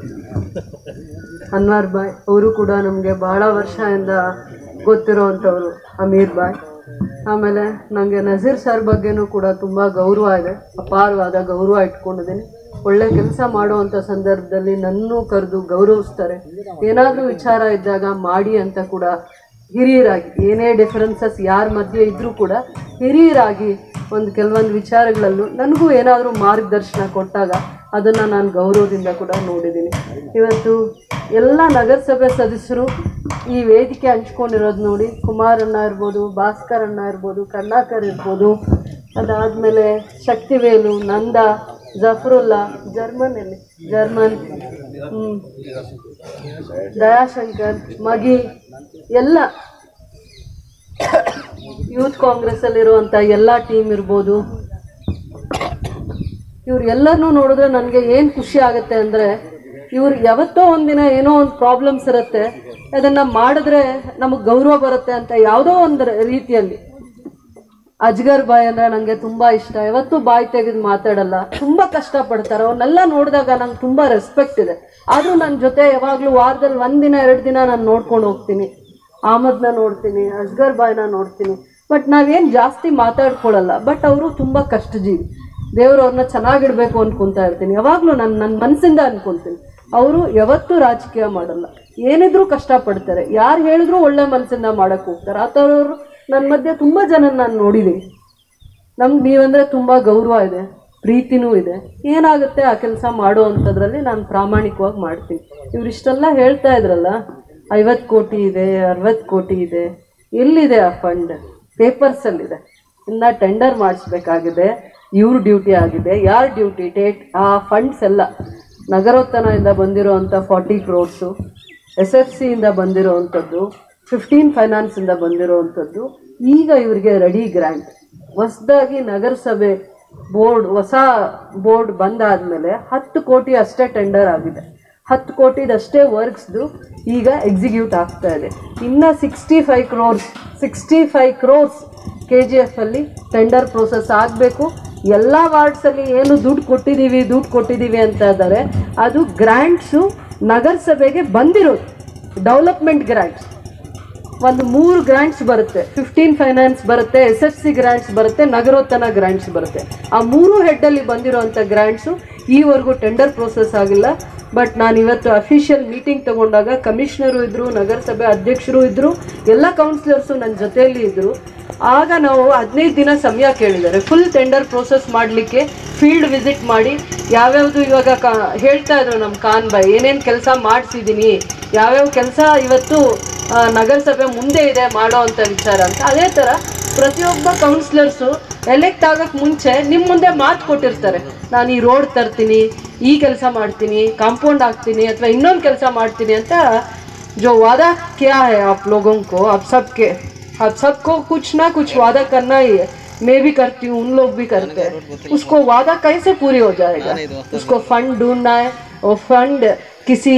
ಅನ್ವರ್ ಬಾಯ್ ಅವರು ಕೂಡ ನಮಗೆ ಬಹಳ ವರ್ಷದಿಂದ ಗೊತ್ತಿರೋವಂಥವ್ರು ಅಮೀರ್ ಬಾಯ್ ಆಮೇಲೆ ನನಗೆ ನಜೀರ್ ಸರ್ ಬಗ್ಗೆನೂ ಕೂಡ ತುಂಬ ಗೌರವ ಇದೆ ಅಪಾರವಾದ ಗೌರವ ಇಟ್ಕೊಂಡಿದ್ದೀನಿ ಒಳ್ಳೆ ಕೆಲಸ ಮಾಡುವಂಥ ಸಂದರ್ಭದಲ್ಲಿ ನನ್ನೂ ಕರೆದು ಗೌರವಿಸ್ತಾರೆ ಏನಾದರೂ ವಿಚಾರ ಇದ್ದಾಗ ಮಾಡಿ ಅಂತ ಕೂಡ ಹಿರಿಯರಾಗಿ ಏನೇ ಡಿಫರೆನ್ಸಸ್ ಯಾರ ಮಧ್ಯೆ ಇದ್ದರೂ ಕೂಡ ಹಿರಿಯರಾಗಿ ಒಂದು ಕೆಲವೊಂದು ವಿಚಾರಗಳಲ್ಲೂ ನನಗೂ ಏನಾದರೂ ಮಾರ್ಗದರ್ಶನ ಕೊಟ್ಟಾಗ ಅದನ್ನು ನಾನು ಗೌರವದಿಂದ ಕೂಡ ನೋಡಿದ್ದೀನಿ ಇವತ್ತು ಎಲ್ಲ ನಗರಸಭೆ ಸದಸ್ಯರು ಈ ವೇದಿಕೆ ಹಂಚ್ಕೊಂಡಿರೋದು ನೋಡಿ ಕುಮಾರ್ ಅಣ್ಣ ಇರ್ಬೋದು ಭಾಸ್ಕರ್ ಅಣ್ಣ ಇರ್ಬೋದು ಕರ್ಣಾಕರ್ ಇರ್ಬೋದು ಅದಾದಮೇಲೆ ಶಕ್ತಿವೇಲು ನಂದ ಜಫರುಲ್ಲಾ ಜರ್ಮನಲ್ಲಿ ಜರ್ಮನ್ ಹ್ಮ್. ದಯಾಶಂಕರ್ ಮಗಿ ಎಲ್ಲ ಯೂತ್ ಕಾಂಗ್ರೆಸ್ ಅಲ್ಲಿರುವಂತ ಎಲ್ಲ ಟೀಮ್ ಇರ್ಬೋದು ಇವ್ರು ಎಲ್ಲರನ್ನೂ ನೋಡಿದ್ರೆ ನನಗೆ ಏನು ಖುಷಿ ಆಗುತ್ತೆ ಅಂದರೆ ಇವ್ರು ಯಾವತ್ತೋ ಒಂದಿನ ಏನೋ ಒಂದು ಪ್ರಾಬ್ಲಮ್ಸ್ ಇರುತ್ತೆ ಅದನ್ನು ಮಾಡಿದ್ರೆ ನಮಗೆ ಗೌರವ ಬರುತ್ತೆ ಅಂತ ಯಾವುದೋ ಒಂದು ರೀತಿಯಲ್ಲಿ ಅಜ್ಗರ್ ಬಾಯ್ ಅಂದ್ರೆ ನನಗೆ ತುಂಬಾ ಇಷ್ಟ ಯಾವತ್ತೂ ಬಾಯಿ ತೆಗೆದು ಮಾತಾಡಲ್ಲ ತುಂಬಾ ಕಷ್ಟಪಡ್ತಾರೆ ಅವನ್ನೆಲ್ಲ ನೋಡಿದಾಗ ನಂಗೆ ತುಂಬಾ ರೆಸ್ಪೆಕ್ಟ್ ಇದೆ ಆದ್ರೂ ನನ್ನ ಜೊತೆ ಯಾವಾಗಲೂ ವಾರದಲ್ಲಿ ಒಂದಿನ ಎರಡು ದಿನ ನಾನು ನೋಡ್ಕೊಂಡು ಹೋಗ್ತೀನಿ ಆಮದ್ನ ನೋಡ್ತೀನಿ ಅಸ್ಗರ್ ಬಾಯ್ನ ನೋಡ್ತೀನಿ ಬಟ್ ನಾವೇನು ಜಾಸ್ತಿ ಮಾತಾಡ್ಕೊಳ್ಳಲ್ಲ ಬಟ್ ಅವರು ತುಂಬಾ ಕಷ್ಟಜೀವಿ ದೇವ್ರು ಅವ್ರನ್ನ ಚೆನ್ನಾಗಿಡ್ಬೇಕು ಅನ್ಕೊಂತಾ ಇರ್ತೀನಿ ಯಾವಾಗಲೂ ನಾನು ನನ್ನ ಮನಸ್ಸಿಂದ ಅನ್ಕೊಂತೀನಿ ಅವರು ಯಾವತ್ತೂ ರಾಜಕೀಯ ಮಾಡಲ್ಲ ಏನಿದ್ರೂ ಕಷ್ಟಪಡ್ತಾರೆ ಯಾರು ಹೇಳಿದ್ರು ಒಳ್ಳೆ ಮನಸ್ಸಿಂದ ಮಾಡಕ್ಕೆ ಹೋಗ್ತಾರೆ ಆ ಥರವ್ರು ನನ್ನ ಮಧ್ಯೆ ತುಂಬ ಜನ ನಾನು ನೋಡಿದ್ದೀನಿ ನಮ್ಗೆ ನೀವಂದ್ರೆ ತುಂಬ ಗೌರವ ಇದೆ ಪ್ರೀತಿನೂ ಇದೆ ಏನಾಗುತ್ತೆ ಆ ಕೆಲಸ ಮಾಡೋ ಅಂಥದ್ರಲ್ಲಿ ನಾನು ಪ್ರಾಮಾಣಿಕವಾಗಿ ಮಾಡ್ತೀನಿ ಇವ್ರಿಷ್ಟೆಲ್ಲ ಹೇಳ್ತಾ ಇದ್ರಲ್ಲ ಐವತ್ತು ಕೋಟಿ ಇದೆ ಅರವತ್ತು ಕೋಟಿ ಇದೆ ಎಲ್ಲಿದೆ ಆ ಫಂಡ್ ಪೇಪರ್ಸಲ್ಲಿದೆ ಇನ್ನ ಟೆಂಡರ್ ಮಾಡಿಸ್ಬೇಕಾಗಿದೆ ಇವ್ರ ಡ್ಯೂಟಿ ಆಗಿದೆ ಯಾರ ಡ್ಯೂಟಿ ಟೇಟ್ ಆ ಫಂಡ್ಸ್ ಎಲ್ಲ ನಗರೋತ್ಥಾನದಿಂದ ಬಂದಿರೋವಂಥ ಫಾರ್ಟಿ ಕ್ರೋರ್ಸು ಎಸ್ ಎಫ್ ಸಿಯಿಂದ ಬಂದಿರೋವಂಥದ್ದು ಫಿಫ್ಟೀನ್ ಫೈನಾನ್ಸಿಂದ ಬಂದಿರೋವಂಥದ್ದು ಈಗ ಇವರಿಗೆ ರೆಡಿ ಗ್ರ್ಯಾಂಟ್ ಹೊಸದಾಗಿ ನಗರಸಭೆ ಬೋರ್ಡ್ ಹೊಸ ಬೋರ್ಡ್ ಬಂದಾದ್ಮೇಲೆ ಹತ್ತು ಕೋಟಿ ಅಷ್ಟೇ ಟೆಂಡರ್ ಆಗಿದೆ ಹತ್ತು ಕೋಟಿದಷ್ಟೇ ವರ್ಕ್ಸ್ದು ಈಗ ಎಕ್ಸಿಕ್ಯೂಟ್ ಆಗ್ತಾ ಇದೆ ಇನ್ನು sixty five crores sixty five crores K G F ಅಲ್ಲಿ ಟೆಂಡರ್ ಪ್ರೋಸೆಸ್ ಆಗಬೇಕು ಎಲ್ಲ ವಾರ್ಡ್ಸಲ್ಲಿ ಏನು ದುಡ್ಡು ಕೊಟ್ಟಿದ್ದೀವಿ ದುಡ್ಡು ಕೊಟ್ಟಿದ್ದೀವಿ ಅಂತ ಇದ್ದಾರೆ ಅದು ಗ್ರ್ಯಾಂಟ್ಸು ನಗರಸಭೆಗೆ ಬಂದಿರೋದು ಡೆವಲಪ್ಮೆಂಟ್ ಗ್ರ್ಯಾಂಟ್ಸ್ ಒಂದು ಮೂರು ಗ್ರಾಂಟ್ಸ್ ಬರುತ್ತೆ ಫಿಫ್ಟೀನ್ ಫೈನಾನ್ಸ್ ಬರುತ್ತೆ ಎಸ್ ಎಫ್ ಸಿ ಗ್ರಾಂಟ್ಸ್ ಬರುತ್ತೆ ನಗರೋತ್ಥಾನ ಗ್ರಾಂಟ್ಸ್ ಬರುತ್ತೆ ಆ ಮೂರು ಹೆಡ್ಡಲ್ಲಿ ಬಂದಿರೋಂಥ ಗ್ರಾಂಟ್ಸು ಈವರೆಗೂ ಟೆಂಡರ್ ಪ್ರೋಸೆಸ್ ಆಗಿಲ್ಲ ಬಟ್ ನಾನು ಇವತ್ತು ಅಫಿಷಿಯಲ್ ಮೀಟಿಂಗ್ ತಗೊಂಡಾಗ ಕಮಿಷನರು ಇದ್ದರು ನಗರಸಭೆ ಅಧ್ಯಕ್ಷರು ಇದ್ದರು ಎಲ್ಲ ಕೌನ್ಸಿಲರ್ಸು ನನ್ನ ಜೊತೆಯಲ್ಲಿ ಇದ್ದರು ಆಗ ನಾವು ಹದಿನೈದು ದಿನ ಸಮಯ ಕೇಳಿದ್ದಾರೆ ಫುಲ್ ಟೆಂಡರ್ ಪ್ರೋಸೆಸ್ ಮಾಡಲಿಕ್ಕೆ ಫೀಲ್ಡ್ ವಿಸಿಟ್ ಮಾಡಿ ಯಾವ್ಯಾವುದು ಇವಾಗ ಕಾ ಹೇಳ್ತಾ ಇದ್ರು ನಮ್ಮ ಕಾನ್ ಬಾಯ್ ಏನೇನು ಕೆಲಸ ಮಾಡಿಸಿದ್ದೀನಿ ಯಾವ್ಯಾವ ಕೆಲಸ ಇವತ್ತು ಆ, ನಗರಸಭೆ ಮುಂದೆ ಇದೆ ಮಾಡೋ ಅಂತ ವಿಚಾರ ಅಂತ ಅದೇ ಥರ ಪ್ರತಿಯೊಬ್ಬ ಕೌನ್ಸಿಲರ್ಸು ಎಲೆಕ್ಟ್ ಆಗೋಕ್ಕೆ ಮುಂಚೆ ನಿಮ್ಮ ಮುಂದೆ ಮಾತು ಕೊಟ್ಟಿರ್ತಾರೆ ನಾನು ಈ ರೋಡ್ ತರ್ತೀನಿ ಈ ಕೆಲಸ ಮಾಡ್ತೀನಿ ಕಾಂಪೌಂಡ್ ಹಾಕ್ತೀನಿ ಅಥವಾ ಇನ್ನೊಂದು ಕೆಲಸ ಮಾಡ್ತೀನಿ ಅಂತ जो वादा किया है आप लोगों को आप सबके आप सबको कुछ ना कुछ वादा करना ही है मैं भी करती हूँ उन लोग भी करते हैं उसको वादा कैसे पूरी हो जाएगा उसको फंड ढूंढना है वो फंड किसी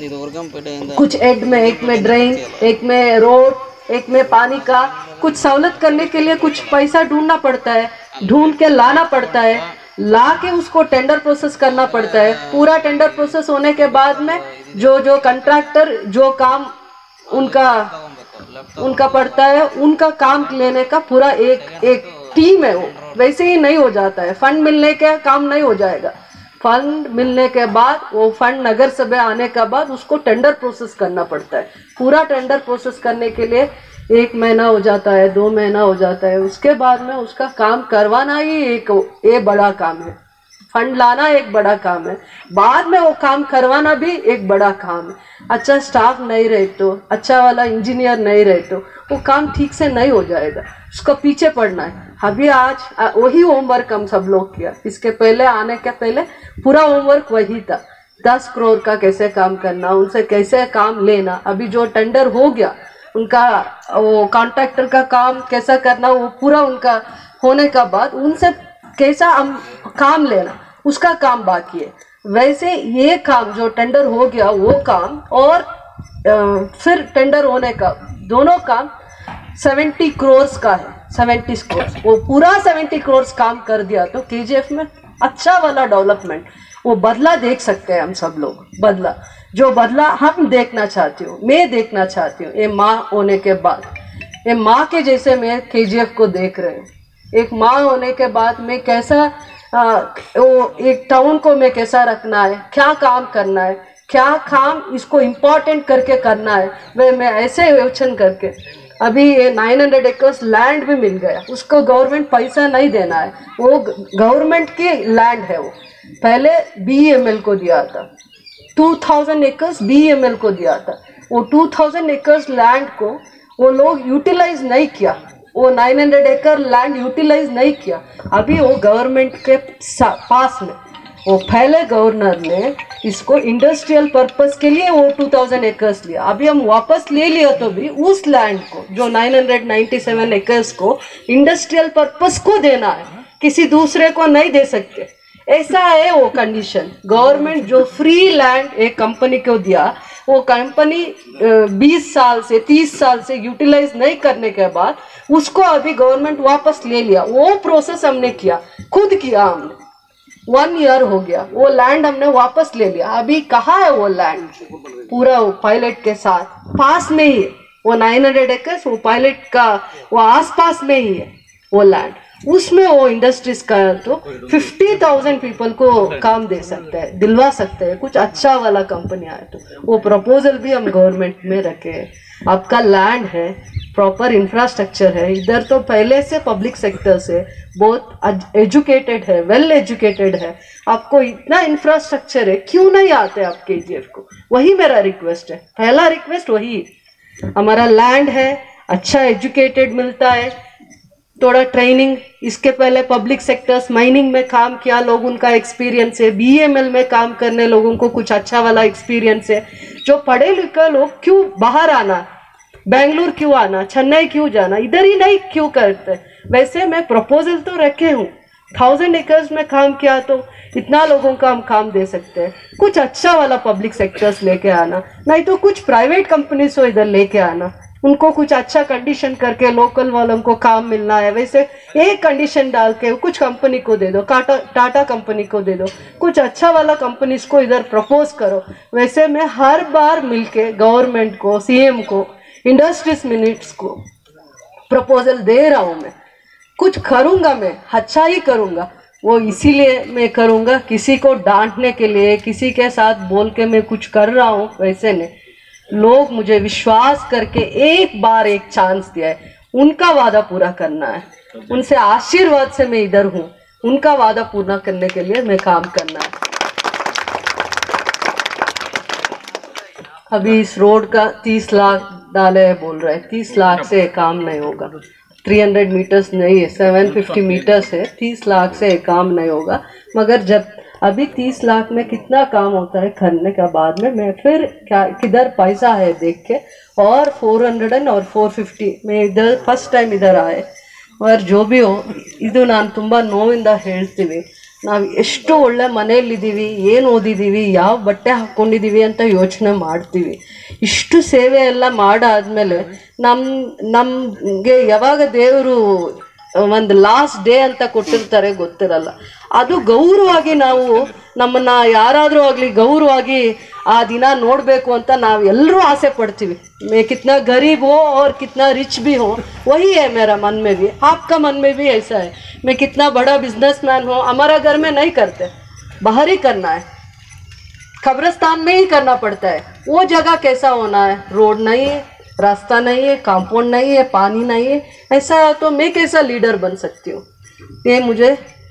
कुछ एड में एक में ड्रेन एक में रोड एक में पानी का कुछ सहूलत करने के लिए कुछ पैसा ढूंढना पड़ता है ढूंढ के लाना पड़ता है ला के उसको टेंडर प्रोसेस करना पड़ता है पूरा टेंडर प्रोसेस होने के बाद में जो जो कंट्रैक्टर जो काम उनका उनका पड़ता है उनका काम लेने का पूरा एक एक टीम है वो वैसे ही नहीं हो जाता है फंड मिलने के काम नहीं हो जाएगा फंड मिलने के बाद वो फंड नगर सभा आने के बाद उसको टेंडर प्रोसेस करना पड़ता है पूरा टेंडर प्रोसेस करने के लिए एक महीना हो जाता है दो महीना हो जाता है उसके बाद में उसका काम करवाना ही एक ये बड़ा काम है फंड लाना एक बड़ा काम है बाद में वो काम करवाना भी एक बड़ा काम है अच्छा स्टाफ नहीं रहे तो अच्छा वाला इंजीनियर नहीं रहे तो वो काम ठीक से नहीं हो जाएगा उसको पीछे पड़ना है अभी आज आ, वही होमवर्क हम सब लोग किया इसके पहले आने के पहले पूरा होमवर्क वही था दस करोड़ का कैसे काम करना उनसे कैसे काम लेना अभी जो टेंडर हो गया उनका वो कॉन्ट्रैक्टर का काम कैसा करना वो पूरा उनका होने का बाद उनसे कैसा हम काम लेना उसका काम बाकी है वैसे ये काम जो टेंडर हो गया वो काम और अ, फिर टेंडर होने का दोनों काम सेवेंटी क्रोर्स का है सेवेंटी क्रोर्स वो पूरा सेवेंटी क्रोर्स काम कर दिया तो केजीएफ में अच्छा वाला डेवलपमेंट वो बदला देख सकते हैं हम सब लोग बदला जो बदला हम देखना चाहती हूँ मैं देखना चाहती हूँ ये माँ होने के बाद ये माँ के जैसे मैं केजीएफ को देख रही हूँ एक माँ होने के बाद मैं कैसा आ, वो एक टाउन को मैं कैसा रखना है क्या काम करना है क्या काम इसको इम्पोर्टेंट करके करना है वह मैं ऐसे योचन करके अभी ये 900 एकर्स लैंड भी मिल गया उसको गवर्नमेंट पैसा नहीं देना है वो गवर्नमेंट की लैंड है वो पहले बी को दिया था 2000 एकर्स बी को दिया था वो 2000 एकर्स लैंड को वो लोग यूटिलाइज नहीं किया वो 900 एकड़ लैंड यूटिलाइज नहीं किया अभी वो गवर्नमेंट के सा- पास में वो पहले गवर्नर ने इसको इंडस्ट्रियल पर्पस के लिए वो 2000 एकर्स लिया अभी हम वापस ले लिया तो भी उस लैंड को जो 997 एकर्स को इंडस्ट्रियल पर्पस को देना है किसी दूसरे को नहीं दे सकते ऐसा है वो कंडीशन गवर्नमेंट जो फ्री लैंड एक कंपनी को दिया वो कंपनी बीस साल से तीस साल से यूटिलाइज नहीं करने के बाद उसको अभी गवर्नमेंट वापस ले लिया वो प्रोसेस हमने किया खुद किया हमने वन ईयर हो गया वो लैंड हमने वापस ले लिया अभी कहाँ है वो लैंड पूरा वो पायलट के साथ पास में ही है वो नाइन हंड्रेड एकर्स वो पायलट का वो आस पास में ही है वो लैंड उसमें वो इंडस्ट्रीज का तो फिफ्टी थाउजेंड पीपल को काम दे सकते हैं दिलवा सकते हैं कुछ अच्छा वाला कंपनी आए तो वो प्रपोजल भी हम गवर्नमेंट में रखे हैं आपका लैंड है प्रॉपर इंफ्रास्ट्रक्चर है इधर तो पहले से पब्लिक सेक्टर से बहुत एजुकेटेड है वेल एजुकेटेड है आपको इतना इंफ्रास्ट्रक्चर है क्यों नहीं आते आप के को वही मेरा रिक्वेस्ट है पहला रिक्वेस्ट वही है हमारा लैंड है अच्छा एजुकेटेड मिलता है थोड़ा ट्रेनिंग इसके पहले पब्लिक सेक्टर्स माइनिंग में काम किया लोग उनका एक्सपीरियंस है बीएमएल में काम करने लोगों को कुछ अच्छा वाला एक्सपीरियंस है जो पढ़े लिखे लोग क्यों बाहर आना बेंगलुरु क्यों आना चेन्नई क्यों जाना इधर ही नहीं क्यों करते वैसे मैं प्रपोजल तो रखे हूँ थाउजेंड एकर्स में काम किया तो इतना लोगों का हम काम दे सकते हैं कुछ अच्छा वाला पब्लिक सेक्टर्स लेके आना नहीं तो कुछ प्राइवेट कंपनीज को इधर लेके आना उनको कुछ अच्छा कंडीशन करके लोकल वालों को काम मिलना है वैसे एक कंडीशन डाल के कुछ कंपनी को दे दो टाटा टाटा कंपनी को दे दो कुछ अच्छा वाला कंपनीज को इधर प्रपोज करो वैसे मैं हर बार मिलके गवर्नमेंट को सीएम को इंडस्ट्रीज मिनिट्स को प्रपोजल दे रहा हूँ मैं कुछ करूँगा मैं अच्छा ही करूँगा वो इसीलिए मैं करूँगा किसी को डांटने के लिए किसी के साथ बोल के मैं कुछ कर रहा हूँ वैसे नहीं लोग मुझे विश्वास करके एक बार एक चांस दिया है उनका वादा पूरा करना है उनसे आशीर्वाद से मैं इधर हूँ उनका वादा पूरा करने के लिए मैं काम करना है अभी इस रोड का तीस लाख डाले है बोल रहे हैं तीस लाख से काम नहीं होगा थ्री हंड्रेड मीटर्स नहीं है सेवन फिफ्टी मीटर्स है तीस लाख से काम नहीं होगा मगर जब अभी तीस लाख में कितना काम होता है करने का बाद में मैं फिर क्या किधर पैसा है देख के और फोर हंड्रेड और फोर फिफ्टी मैं इधर ಫಸ್ಟ್ ಟೈಮ್ ಇದಾರ ಆಯೆ और जो भी हो ಇದು ನಾನು ತುಂಬ ನೋವಿಂದ ಹೇಳ್ತೀವಿ ನಾವು ಎಷ್ಟು ಒಳ್ಳೆ ಮನೆಯಲ್ಲಿದ್ದೀವಿ ಏನು ಓದಿದ್ದೀವಿ ಯಾವ ಬಟ್ಟೆ ಹಾಕ್ಕೊಂಡಿದ್ದೀವಿ ಅಂತ ಯೋಚನೆ ಮಾಡ್ತೀವಿ ಇಷ್ಟು ಸೇವೆ ಎಲ್ಲ ಮಾಡಾದ್ಮೇಲೆ ನಮ್ಮ ನಮಗೆ ಯಾವಾಗ ದೇವರು ಒಂದು ಲಾಸ್ಟ್ ಡೇ ಅಂತ ಕೊಟ್ಟಿರ್ತಾರೆ ಗೊತ್ತಿರಲ್ಲ ಅದು ಗೌರವವಾಗಿ ನಾವು ನಮ್ಮನ್ನ ಯಾರಾದರೂ ಆಗಲಿ ಗೌರವವಾಗಿ ಆ ದಿನ ನೋಡಬೇಕು ಅಂತ ನಾವು ಎಲ್ಲರೂ ಆಸೆ ಪಡ್ತೀವಿ मैं कितना गरीब हो और कितना रिच भी हो वही है मेरा मन में भी आपका मन में भी ऐसा है मैं कितना बड़ा बिजनेसमैन हो हमारा घर में नहीं करते बाहर ही करना है कब्रिस्तान में ही करना पड़ता है वो जगह कैसा होना है रोड नहीं है रास्ता नहीं है कंपाउंड नहीं है पानी नहीं है ऐसा है तो मैं कैसा लीडर बन सकती हूँ ये मुझे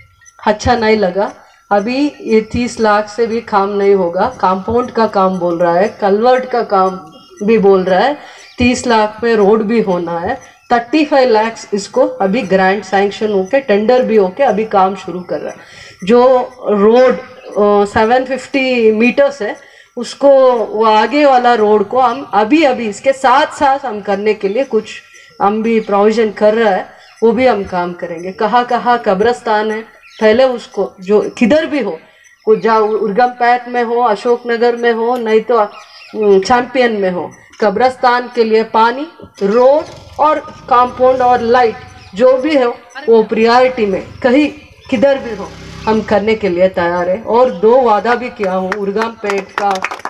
अच्छा नहीं लगा अभी ये तीस लाख से भी काम नहीं होगा कंपाउंड का काम बोल रहा है कलवर्ट का काम भी बोल रहा है तीस लाख पे रोड भी होना है थर्टी फाइव लैक्स इसको अभी ग्रांट सैंक्शन होके टेंडर भी होके अभी काम शुरू कर रहा है जो रोड सेवन फिफ्टी मीटर्स है उसको वो आगे वाला रोड को हम अभी अभी इसके साथ साथ हम करने के लिए कुछ हम भी प्रोविजन कर रहा है वो भी हम काम करेंगे कहाँ कहाँ कब्रस्तान है पहले उसको जो किधर भी हो कुछ जहाँ उर्गम पैट में हो अशोक नगर में हो नहीं तो चैंपियन में हो कब्रस्तान के लिए पानी रोड और कंपाउंड और लाइट जो भी हो वो प्रियोरिटी में कहीं किधर भी हो हम करने के लिए तैयार है और दो वादा भी किया हूँ उर्गम पेट का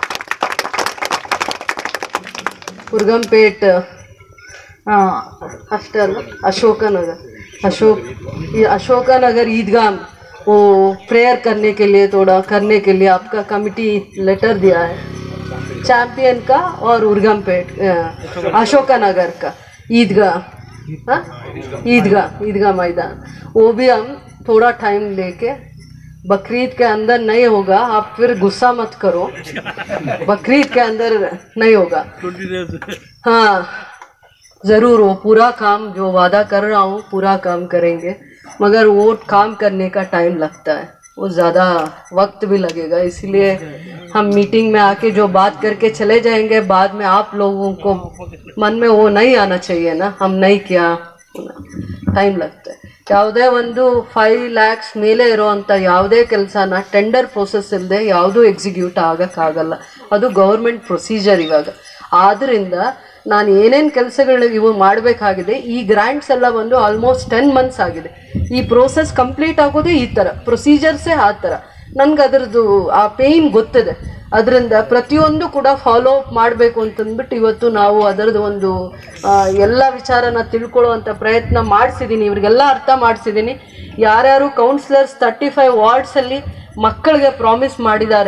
उर्गम पेट ಅಷ್ಟೇ ಅಲ್ಲ अशोकनगर अशोक ये अशोकनगर ईदगाह में वो प्रेयर करने के लिए थोड़ा करने के लिए आपका कमिटी लेटर दिया है चैंपियन का और उर्गम पेट अशोकनगर का ईदगाह हाँ? ईदगाह ईदगाह मैदान वो भी हम थोड़ा टाइम लेके बकरीद के अंदर नहीं होगा आप फिर गुस्सा मत करो बकरीद के अंदर नहीं होगा हाँ ज़रूर वो पूरा काम जो वादा कर रहा हूँ पूरा काम करेंगे मगर वो काम करने का टाइम लगता है वो ज़्यादा वक्त भी लगेगा इसलिए हम मीटिंग में आके जो बात करके चले जाएंगे बाद में आप लोगों को मन में वो नहीं आना चाहिए ना हम नहीं किया ಟೈಮ್ ಲಗ್ತೆ ಯಾವುದೇ ಒಂದು ಫೈವ್ ಲ್ಯಾಕ್ಸ್ ಮೇಲೆ ಇರೋವಂಥ ಯಾವುದೇ ಕೆಲಸನ ಟೆಂಡರ್ ಪ್ರೊಸೆಸ್ ಇಲ್ಲದೆ ಯಾವುದೂ ಎಕ್ಸಿಕ್ಯೂಟ್ ಆಗಕ್ಕಾಗಲ್ಲ ಅದು ಗೌರ್ಮೆಂಟ್ ಪ್ರೊಸೀಜರ್ ಇವಾಗ ಆದ್ದರಿಂದ ನಾನು ಏನೇನು ಕೆಲಸಗಳು ಇವು ಮಾಡಬೇಕಾಗಿದೆ ಈ ಗ್ರ್ಯಾಂಟ್ಸ್ ಎಲ್ಲ ಬಂದು ಆಲ್ಮೋಸ್ಟ್ ಟೆನ್ ಮಂತ್ಸ್ ಆಗಿದೆ ಈ ಪ್ರೋಸೆಸ್ ಕಂಪ್ಲೀಟ್ ಆಗೋದೇ ಈ ಥರ ಪ್ರೊಸೀಜರ್ಸೇ ಆ ಥರ ನನ್ಗೆ ಅದರದ್ದು ಆ ಪೇಯ್ನ್ ಗೊತ್ತಿದೆ ಅದರಿಂದ ಪ್ರತಿಯೊಂದು ಕೂಡ ಫಾಲೋ ಅಪ್ ಮಾಡಬೇಕು ಅಂತಂದ್ಬಿಟ್ಟು ಇವತ್ತು ನಾವು ಅದರದ್ದು ಒಂದು ಆ, ಎಲ್ಲ ವಿಚಾರನ ತಿಳ್ಕೊಳ್ಳುವಂಥ ಪ್ರಯತ್ನ ಮಾಡಿಸಿದ್ದೀನಿ ಇವ್ರಿಗೆಲ್ಲ ಅರ್ಥ ಮಾಡಿಸಿದ್ದೀನಿ ಯಾರ್ಯಾರು ಕೌನ್ಸಿಲರ್ಸ್ ತರ್ಟಿ ಫೈವ್ ವಾರ್ಡ್ಸಲ್ಲಿ ಮಕ್ಕಳಿಗೆ ಪ್ರಾಮಿಸ್ ಮಾಡಿದ್ದಾರೆ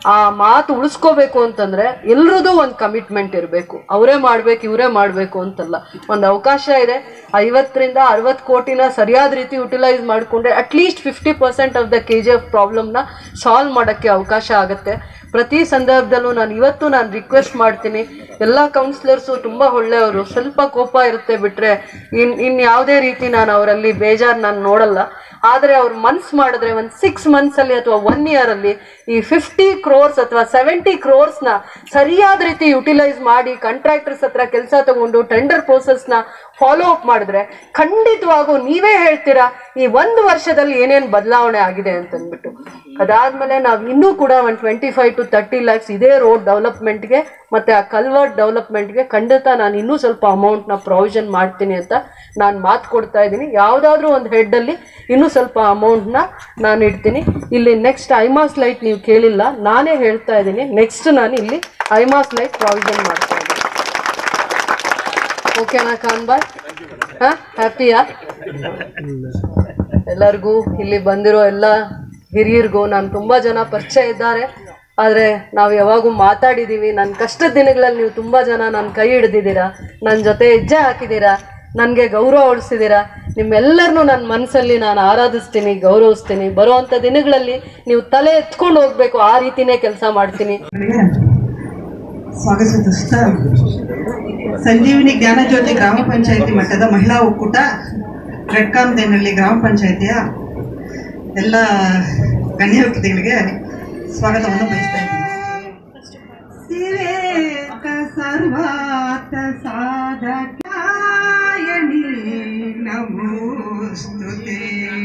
ಆ ಮಾತು ಉಳಿಸ್ಕೋಬೇಕು ಅಂತಂದ್ರೆ ಎಲ್ರದ್ದು ಒಂದು ಕಮಿಟ್ಮೆಂಟ್ ಇರಬೇಕು ಅವರೇ ಮಾಡ್ಬೇಕು ಇವರೇ ಮಾಡ್ಬೇಕು ಅಂತಲ್ಲ ಒಂದು ಅವಕಾಶ ಇದೆ ಐವತ್ತರಿಂದ ಅರವತ್ತು ಕೋಟಿನ ಸರಿಯಾದ ರೀತಿ ಯುಟಿಲೈಸ್ ಮಾಡಿಕೊಂಡ್ರೆ at least fifty percent of the K G F ಪ್ರಾಬ್ಲಮ್ನ ಸಾಲ್ವ್ ಮಾಡೋಕ್ಕೆ ಅವಕಾಶ ಆಗುತ್ತೆ ಪ್ರತಿ ಸಂದರ್ಭದಲ್ಲೂ ನಾನು ಇವತ್ತು ನಾನು ರಿಕ್ವೆಸ್ಟ್ ಮಾಡ್ತೀನಿ ಎಲ್ಲ ಕೌನ್ಸಿಲರ್ಸು ತುಂಬ ಒಳ್ಳೆಯವರು ಸ್ವಲ್ಪ ಕೋಪ ಇರುತ್ತೆ ಬಿಟ್ರೆ ಇನ್ ಇನ್ ಯಾವುದೇ ರೀತಿ ನಾನು ಅವರಲ್ಲಿ ಬೇಜಾರು ನಾನು ನೋಡಲ್ಲ ಆದರೆ ಅವ್ರು ಮನ್ಸ್ ಮಾಡಿದ್ರೆ ಒಂದು ಸಿಕ್ಸ್ ಮಂತ್ಸಲ್ಲಿ ಅಥವಾ ಒನ್ ಇಯರಲ್ಲಿ ಈ ಫಿಫ್ಟಿ ಕ್ರೋರ್ಸ್ ಅಥವಾ ಸೆವೆಂಟಿ ಕ್ರೋರ್ಸ್ನ ಸರಿಯಾದ ರೀತಿ ಯುಟಿಲೈಸ್ ಮಾಡಿ ಕಾಂಟ್ರಾಕ್ಟರ್ಸ್ ಹತ್ರ ಕೆಲಸ ತಗೊಂಡು ಟೆಂಡರ್ ನ ಫಾಲೋ ಅಪ್ ಮಾಡಿದ್ರೆ ಖಂಡಿತವಾಗೂ ನೀವೇ ಹೇಳ್ತೀರಾ ಈ ಒಂದು ವರ್ಷದಲ್ಲಿ ಏನೇನು ಬದಲಾವಣೆ ಆಗಿದೆ ಅಂತಂದ್ಬಿಟ್ಟು ಅದಾದ್ಮೇಲೆ ನಾವು ಇನ್ನೂ ಕೂಡ ಒಂದು twenty five to thirty lakhs ಇದೇ ರೋಡ್ ಡೆವಲಪ್ಮೆಂಟ್ಗೆ ಮತ್ತೆ ಆ ಕಲ್ವರ್ಟ್ ಡೆವಲಪ್ಮೆಂಟ್ಗೆ ಖಂಡಿತ ನಾನು ಇನ್ನೂ ಸ್ವಲ್ಪ ಅಮೌಂಟ್ನ ಪ್ರಾವಿಷನ್ ಮಾಡ್ತೀನಿ ಅಂತ ನಾನು ಮಾತು ಕೊಡ್ತಾ ಇದ್ದೀನಿ ಯಾವುದಾದ್ರೂ ಒಂದು ಹೆಡ್ಡಲ್ಲಿ ಇನ್ನೂ ಸ್ವಲ್ಪ ಅಮೌಂಟ್ನ ನಾನು ಇಡ್ತೀನಿ ಇಲ್ಲಿ ನೆಕ್ಸ್ಟ್ ಐಮಾಸ್ ಲೈಟ್ ನೀವು ಕೇಳಿಲ್ಲ ನಾನೇ ಹೇಳ್ತಾ ಇದ್ದೀನಿ ನೆಕ್ಸ್ಟ್ ನಾನು ಇಲ್ಲಿ ಐಮಾಸ್ ಲೈಟ್ ಪ್ರಾವಿಷನ್ ಮಾಡ್ತಾ ಇದ್ದೀನಿ ಓಕೆನಾ ಖಾನ್ ಬಾಯ್ ಹಾ ಹ್ಯಾಪಿಯಾ ಎಲ್ಲರಿಗೂ ಇಲ್ಲಿ ಬಂದಿರೋ ಎಲ್ಲ ಹಿರಿಯರಿಗೂ ನಾನು ತುಂಬಾ ಜನ ಪರಿಚಯ ಇದ್ದಾರೆ ಆದರೆ ನಾವು ಯಾವಾಗೂ ಮಾತಾಡಿದ್ದೀವಿ ನನ್ನ ಕಷ್ಟದ ದಿನಗಳಲ್ಲಿ ನೀವು ತುಂಬ ಜನ ನನ್ನ ಕೈ ಹಿಡ್ದಿದ್ದೀರಾ ನನ್ನ ಜೊತೆ ಹೆಜ್ಜೆ ಹಾಕಿದ್ದೀರಾ ನನಗೆ ಗೌರವ ಉಳಿಸಿದ್ದೀರಾ ನಿಮ್ಮೆಲ್ಲರನ್ನೂ ನನ್ನ ಮನಸ್ಸಲ್ಲಿ ನಾನು ಆರಾಧಿಸ್ತೀನಿ ಗೌರವಿಸ್ತೀನಿ ಬರುವಂಥ ದಿನಗಳಲ್ಲಿ ನೀವು ತಲೆ ಎತ್ಕೊಂಡು ಹೋಗ್ಬೇಕು ಆ ರೀತಿನೇ ಕೆಲಸ ಮಾಡ್ತೀನಿ ಸ್ವಾಗತಿಸುತ್ತಾ ಸಂಜೀವಿನಿ ಜ್ಞಾನಜ್ಯೋತಿ ಗ್ರಾಮ ಪಂಚಾಯಿತಿ ಮಟ್ಟದ ಮಹಿಳಾ ಒಕ್ಕೂಟ ರೆಡ್ಕಾಮ್ದೇನಹಳ್ಳಿ ಗ್ರಾಮ ಪಂಚಾಯಿತಿಯ ಎಲ್ಲ ಗಣ್ಯ ವ್ಯಕ್ತಿಗಳಿಗೆ ಸ್ವಾಗತವನ್ನು ಬಯಸ್ತಾ ಇದ್ದೀನಿ ಸಿವೇತ ಸರ್ವಾತ ಸಾಧಕಾಯಣಿ ನಮೋಸ್ತುತೆ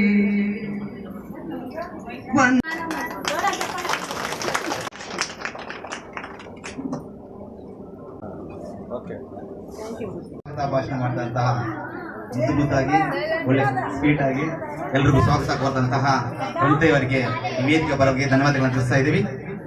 ವಂದ ಸ್ವಾಗತ ಭಾಷಣ ಮಾಡಿದಂತಹ ಮುದ್ದು ಮುದ್ದಾಗಿ ಒಳ್ಳೆ ಸ್ವೀಟ್ ಆಗಿ ಎಲ್ರಿಗೂ ಸ್ವಾಗತ ಕೋರಿದಂತಹ ಪ್ರಮುಖವರಿಗೆ ಈ ವೇದಿಕೆ ಬರೋರಿಗೆ ಧನ್ಯವಾದಗಳನ್ನು ತಿಳಿಸ್ತಾ ಇದ್ದೀವಿ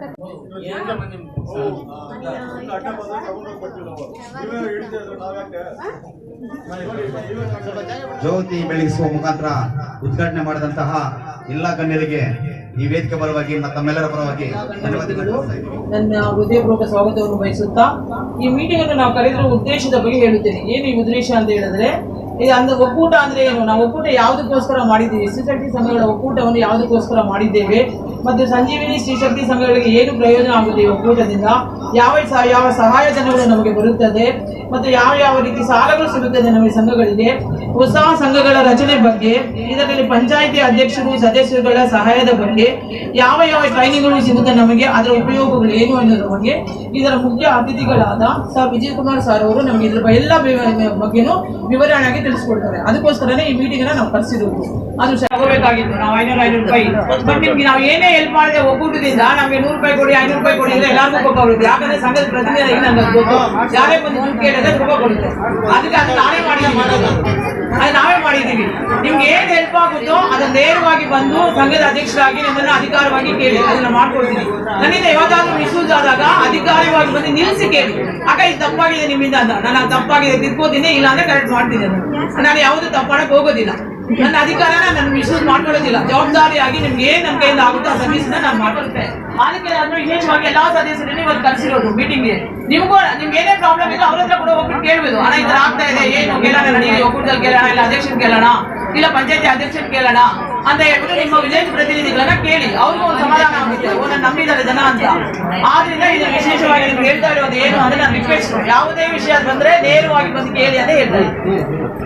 ಜ್ಯೋತಿ ಬೆಳಗಿಸುವ ಮುಖಾಂತರ ಉದ್ಘಾಟನೆ ಮಾಡಿದಂತಹ ಎಲ್ಲ ಗಣ್ಯರಿಗೆ ಈ ವೇದಿಕೆ ಪರವಾಗಿ ಮತ್ತು ತಮ್ಮೆಲ್ಲರ ಪರವಾಗಿ ಧನ್ಯವಾದಗಳು ತಿಳಿಸ್ತಾ ಇದ್ದೀವಿ ನನ್ನ ಹೃದಯಪೂರ್ವಕ ಸ್ವಾಗತವನ್ನು ಬಯಸುತ್ತಾ ಈ ಮೀಟಿಂಗ್ ಅನ್ನು ನಾವು ಕರೆದಿರೋ ಉದ್ದೇಶದ ಬಗ್ಗೆ ಹೇಳುತ್ತೇನೆ ಏನು ಈ ಉದ್ದೇಶ ಅಂತ ಹೇಳಿದ್ರೆ ಇದು ಅಂದ ಒಕ್ಕೂಟ ಅಂದ್ರೆ ಏನು ನಾವು ಒಕ್ಕೂಟ ಯಾವುದಕ್ಕೋಸ್ಕರ ಮಾಡಿದ್ದೀವಿ ಶ್ರೀಶಕ್ತಿ ಸಂಘಗಳ ಒಕ್ಕೂಟವನ್ನು ಯಾವುದಕ್ಕೋಸ್ಕರ ಮಾಡಿದ್ದೇವೆ ಮತ್ತು ಸಂಜೀವಿನಿ ಶ್ರೀಶಕ್ತಿ ಸಂಘಗಳಿಗೆ ಏನು ಪ್ರಯೋಜನ ಆಗುತ್ತೆ ಈ ಒಕ್ಕೂಟದಿಂದ ಯಾವ ಸ- ಯಾವ ಸಹಾಯಧನಗಳು ನಮಗೆ ಬರುತ್ತದೆ ಮತ್ತು ಯಾವ ಯಾವ ರೀತಿ ಸಾಲಗಳು ಸಿಗುತ್ತದೆ ನಮಗೆ ಸಂಘಗಳಿಗೆ ಹೊಸ ಸಂಘಗಳ ರಚನೆ ಬಗ್ಗೆ ಇದರಲ್ಲಿ ಪಂಚಾಯಿತಿ ಅಧ್ಯಕ್ಷರು ಸದಸ್ಯರುಗಳ ಸಹಾಯದ ಬಗ್ಗೆ ಯಾವ ಯಾವ ಟ್ರೈನಿಂಗ್ಗಳು ಸಿಗುತ್ತೆ ನಮಗೆ ಅದರ ಉಪಯೋಗಗಳು ಏನು ಅನ್ನೋದ್ರ ಬಗ್ಗೆ ಇದರ ಮುಖ್ಯ ಅತಿಥಿಗಳಾದ ಸರ್ ವಿಜಯ್ ಕುಮಾರ್ ಸರ್ ಅವರು ನಮಗೆ ಇದ್ರ ಬ- ಎಲ್ಲ ಬಿ- ಬಗ್ಗೆನೂ ವಿವರಣೆಯಾಗಿ ತಿಳಿಸ್ಕೊಡ್ತಾರೆ ಅದಕ್ಕೋಸ್ಕರನೇ ಈ ಮೀಟಿಂಗ್ ನಾವು ಕರೆಸಿರೋದು ಅದು ತಗೋಬೇಕಾಗಿತ್ತು ನಾವು ಐನೂರು ಐನೂರು ರೂಪಾಯಿ ಬಟ್ ನಿಮ್ಗೆ ನಾವು ಏನೇ ಹೆಲ್ಪ್ ಮಾಡಿದೆ ಒಕ್ಕೂಟದಿಂದ ನಮಗೆ ನೂರು ರೂಪಾಯಿ ಕೊಡಿ ಐನೂರು ರೂಪಾಯಿ ಕೊಡಿ ಅಂದ್ರೆ ಎಲ್ಲರಿಗೂ ಕೋಪ ಬರುತ್ತೆ ಯಾಕಂದ್ರೆ ಸಂಘದ ಪ್ರತಿನಿಧಿ ನಂಗೆ ಅದು ಗೊತ್ತು ಯಾರೇ ಬಂದು ದುಡ್ಡು ಕೇಳಿದ್ರೆ ಕೋಪ ಕೊಡುತ್ತೆ ಅದಕ್ಕೆ ಅದು ನಾನೇ ಮಾಡಿದ್ದೀವಿ ಅದು ನಾವೇ ಮಾಡಿದ್ದೀವಿ ನಿಮ್ಗೆ ಏನ್ ಹೆಲ್ಪ್ ಆಗುತ್ತೋ ಅದನ್ನ ನೇರವಾಗಿ ಬಂದು ಸಂಘದ ಅಧ್ಯಕ್ಷರಾಗಿ ನಮ್ಮನ್ನ ಅಧಿಕಾರವಾಗಿ ಕೇಳಿ ಅದನ್ನ ಮಾಡ್ಕೊಡ್ತೀನಿ ನನ್ನಿಂದ ಯಾವ್ದಾದ್ರು ಮಿಸ್ಯೂಸ್ ಆದಾಗ ಅಧಿಕಾರವಾಗಿ ಬಂದು ನಿಲ್ಸಿ ಕೇಳಿ ಅಕ್ಕ ಇದು ತಪ್ಪಾಗಿದೆ ನಿಮ್ಮಿಂದ ಅಂತ ನಾನು ಅದು ತಪ್ಪಾಗಿದೆ ತಿದ್ಕೋತೀನಿ ಇಲ್ಲ ಅಂದ್ರೆ ಕರೆಕ್ಟ್ ಮಾಡ್ತೀನಿ ಅದನ್ನ. ನಾನು ಯಾವುದು ತಪ್ಪು ಮಾಡಕ್ ಹೋಗೋದಿಲ್ಲ ನನ್ನ ಅಧಿಕಾರನ ನಾನು ಮಿಸ್ಯೂಸ್ ಮಾಡ್ಕೊಳ್ಳೋದಿಲ್ಲ ಜವಾಬ್ದಾರಿಯಾಗಿ ನಿಮ್ಗೆ ಏನ್ ನಮ್ಮ ಕೈಯಿಂದ ಆಗುತ್ತೋ ಆ ಸರ್ವಿಸ್ ನಾನು ಮಾಡ್ಕೊಳ್ತೇನೆ ಅದಕ್ಕೆ ನಾನು ವಿಶೇಷವಾಗಿ ಎಲ್ಲಾ ಸದಸ್ಯರನ್ನು ಇವತ್ತು ಕರೆಸಿರೋದು ಮೀಟಿಂಗ್ಗೆ ನಿಮ್ಗೂ ನಿಮ್ಗೆ ಏನೇ ಪ್ರಾಬ್ಲಮ್ ಇದೆ ಅವ್ರ ಹತ್ರ ಕೂಡ ಹೋಗ್ಬಿಟ್ಟು ಕೇಳ್ಬೋದು ಅಣ್ಣ ಈ ತರ ಆಗ್ತಾ ಇದೆ ಏನು ಕೇಳೋಣ ನನಗೆ ಒಕ್ಕೂಟದಲ್ಲಿ ಕೇಳೋಣ ಇಲ್ಲ ಅಧ್ಯಕ್ಷನ್ ಕೇಳೋಣ ಇಲ್ಲ ಪಂಚಾಯತಿ ಅಧ್ಯಕ್ಷನ್ ಕೇಳೋಣ ಅಂತ ಹೇಳ್ಬಿಟ್ಟು ನಿಮ್ಮ ವಿಲೇಜ್ ಪ್ರತಿನಿಧಿಗಳನ್ನ ಕೇಳಿ ಅವ್ರಿಗೂ ಒಂದು ಸಮಾಧಾನ ಆಗುತ್ತೆ ಓ ನನ್ನ ನಂಬಿದ್ದಾರೆ ಜನ ಅಂತ ಆದ್ರಿಂದ ಇದು ವಿಶೇಷವಾಗಿ ನಿಮ್ಗೆ ಹೇಳ್ತಾ ಇರೋದು ಏನು ಅಂದ್ರೆ ನಾನು ರಿಕ್ವೆಸ್ಟ್ ಯಾವುದೇ ವಿಷಯ ಬಂದ್ರೆ ನೇರವಾಗಿ ಬಂದು ಕೇಳಿ ಅಂತ ಹೇಳ್ತಾ ಇದ್ದೀನಿ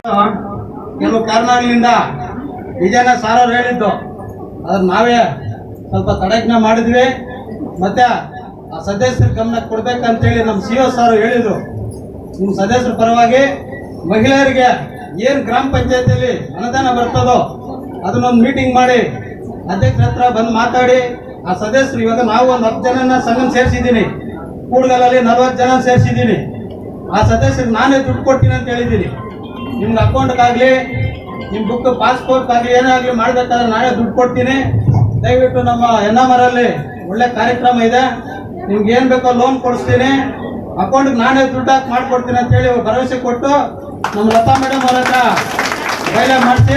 ಕೆಲವು ಕಾರಣಗಳಿಂದ ನಿಜನ ಸಾರೋರು ಹೇಳಿದ್ದು ಅದನ್ನ ನಾವೇ ಸ್ವಲ್ಪ ತಡೆಜ್ಞೆ ಮಾಡಿದ್ವಿ ಮತ್ತೆ ಆ ಸದಸ್ಯರ ಗಮನ ಕೊಡ್ಬೇಕಂತೇಳಿ ನಮ್ಮ ಸಿ ಒ ಸಾರು ಹೇಳಿದ್ರು ನಿಮ್ಮ ಸದಸ್ಯರ ಪರವಾಗಿ ಮಹಿಳೆಯರಿಗೆ ಏನು ಗ್ರಾಮ ಪಂಚಾಯತಿಯಲ್ಲಿ ಅನುದಾನ ಬರ್ತದೋ ಅದನ್ನೊಂದು ಮೀಟಿಂಗ್ ಮಾಡಿ ಅಧ್ಯಕ್ಷರ ಹತ್ರ ಬಂದು ಮಾತಾಡಿ ಆ ಸದಸ್ಯರು ಇವಾಗ ನಾವು ಒಂದು ಹತ್ತು ಜನನ ಸಂಘ ಸೇರಿಸಿದ್ದೀನಿ ಕೂಡ್ಗಲಲ್ಲಿ ನಲ್ವತ್ತು ಜನ ಸೇರಿಸಿದ್ದೀನಿ ಆ ಸದಸ್ಯರಿಗೆ ನಾನೇ ದುಡ್ಡು ಕೊಡ್ತೀನಿ ಅಂತ ಹೇಳಿದ್ದೀನಿ ನಿಮ್ಗೆ ಅಕೌಂಟ್ಗಾಗಲಿ ನಿಮ್ಮ ಬುಕ್ ಪಾಸ್ಪೋರ್ಟ್ ಆಗಲಿ ಏನೇ ಆಗಲಿ ಮಾಡಬೇಕಾದ್ರೆ ನಾನೇ ದುಡ್ಡು ಕೊಡ್ತೀನಿ ದಯವಿಟ್ಟು ನಮ್ಮ ಎನ್ ಎಮ್ ಅಲ್ಲಿ ಒಳ್ಳೆ ಕಾರ್ಯಕ್ರಮ ಇದೆ ನಿಮ್ಗೆ ಏನು ಬೇಕೋ ಲೋನ್ ಕೊಡಿಸ್ತೀನಿ ಅಕೌಂಟ್ಗೆ ನಾನೇ ದುಡ್ಡು ಹಾಕಿ ಮಾಡ್ಕೊಡ್ತೀನಿ ಅಂತೇಳಿ ಭರವಸೆ ಕೊಟ್ಟು ನಮ್ಮ ಲತಾ ಮೇಡಮ್ ಅವ್ರ ಹತ್ರ ಬಯಲೆ ಮಾಡಿಸಿ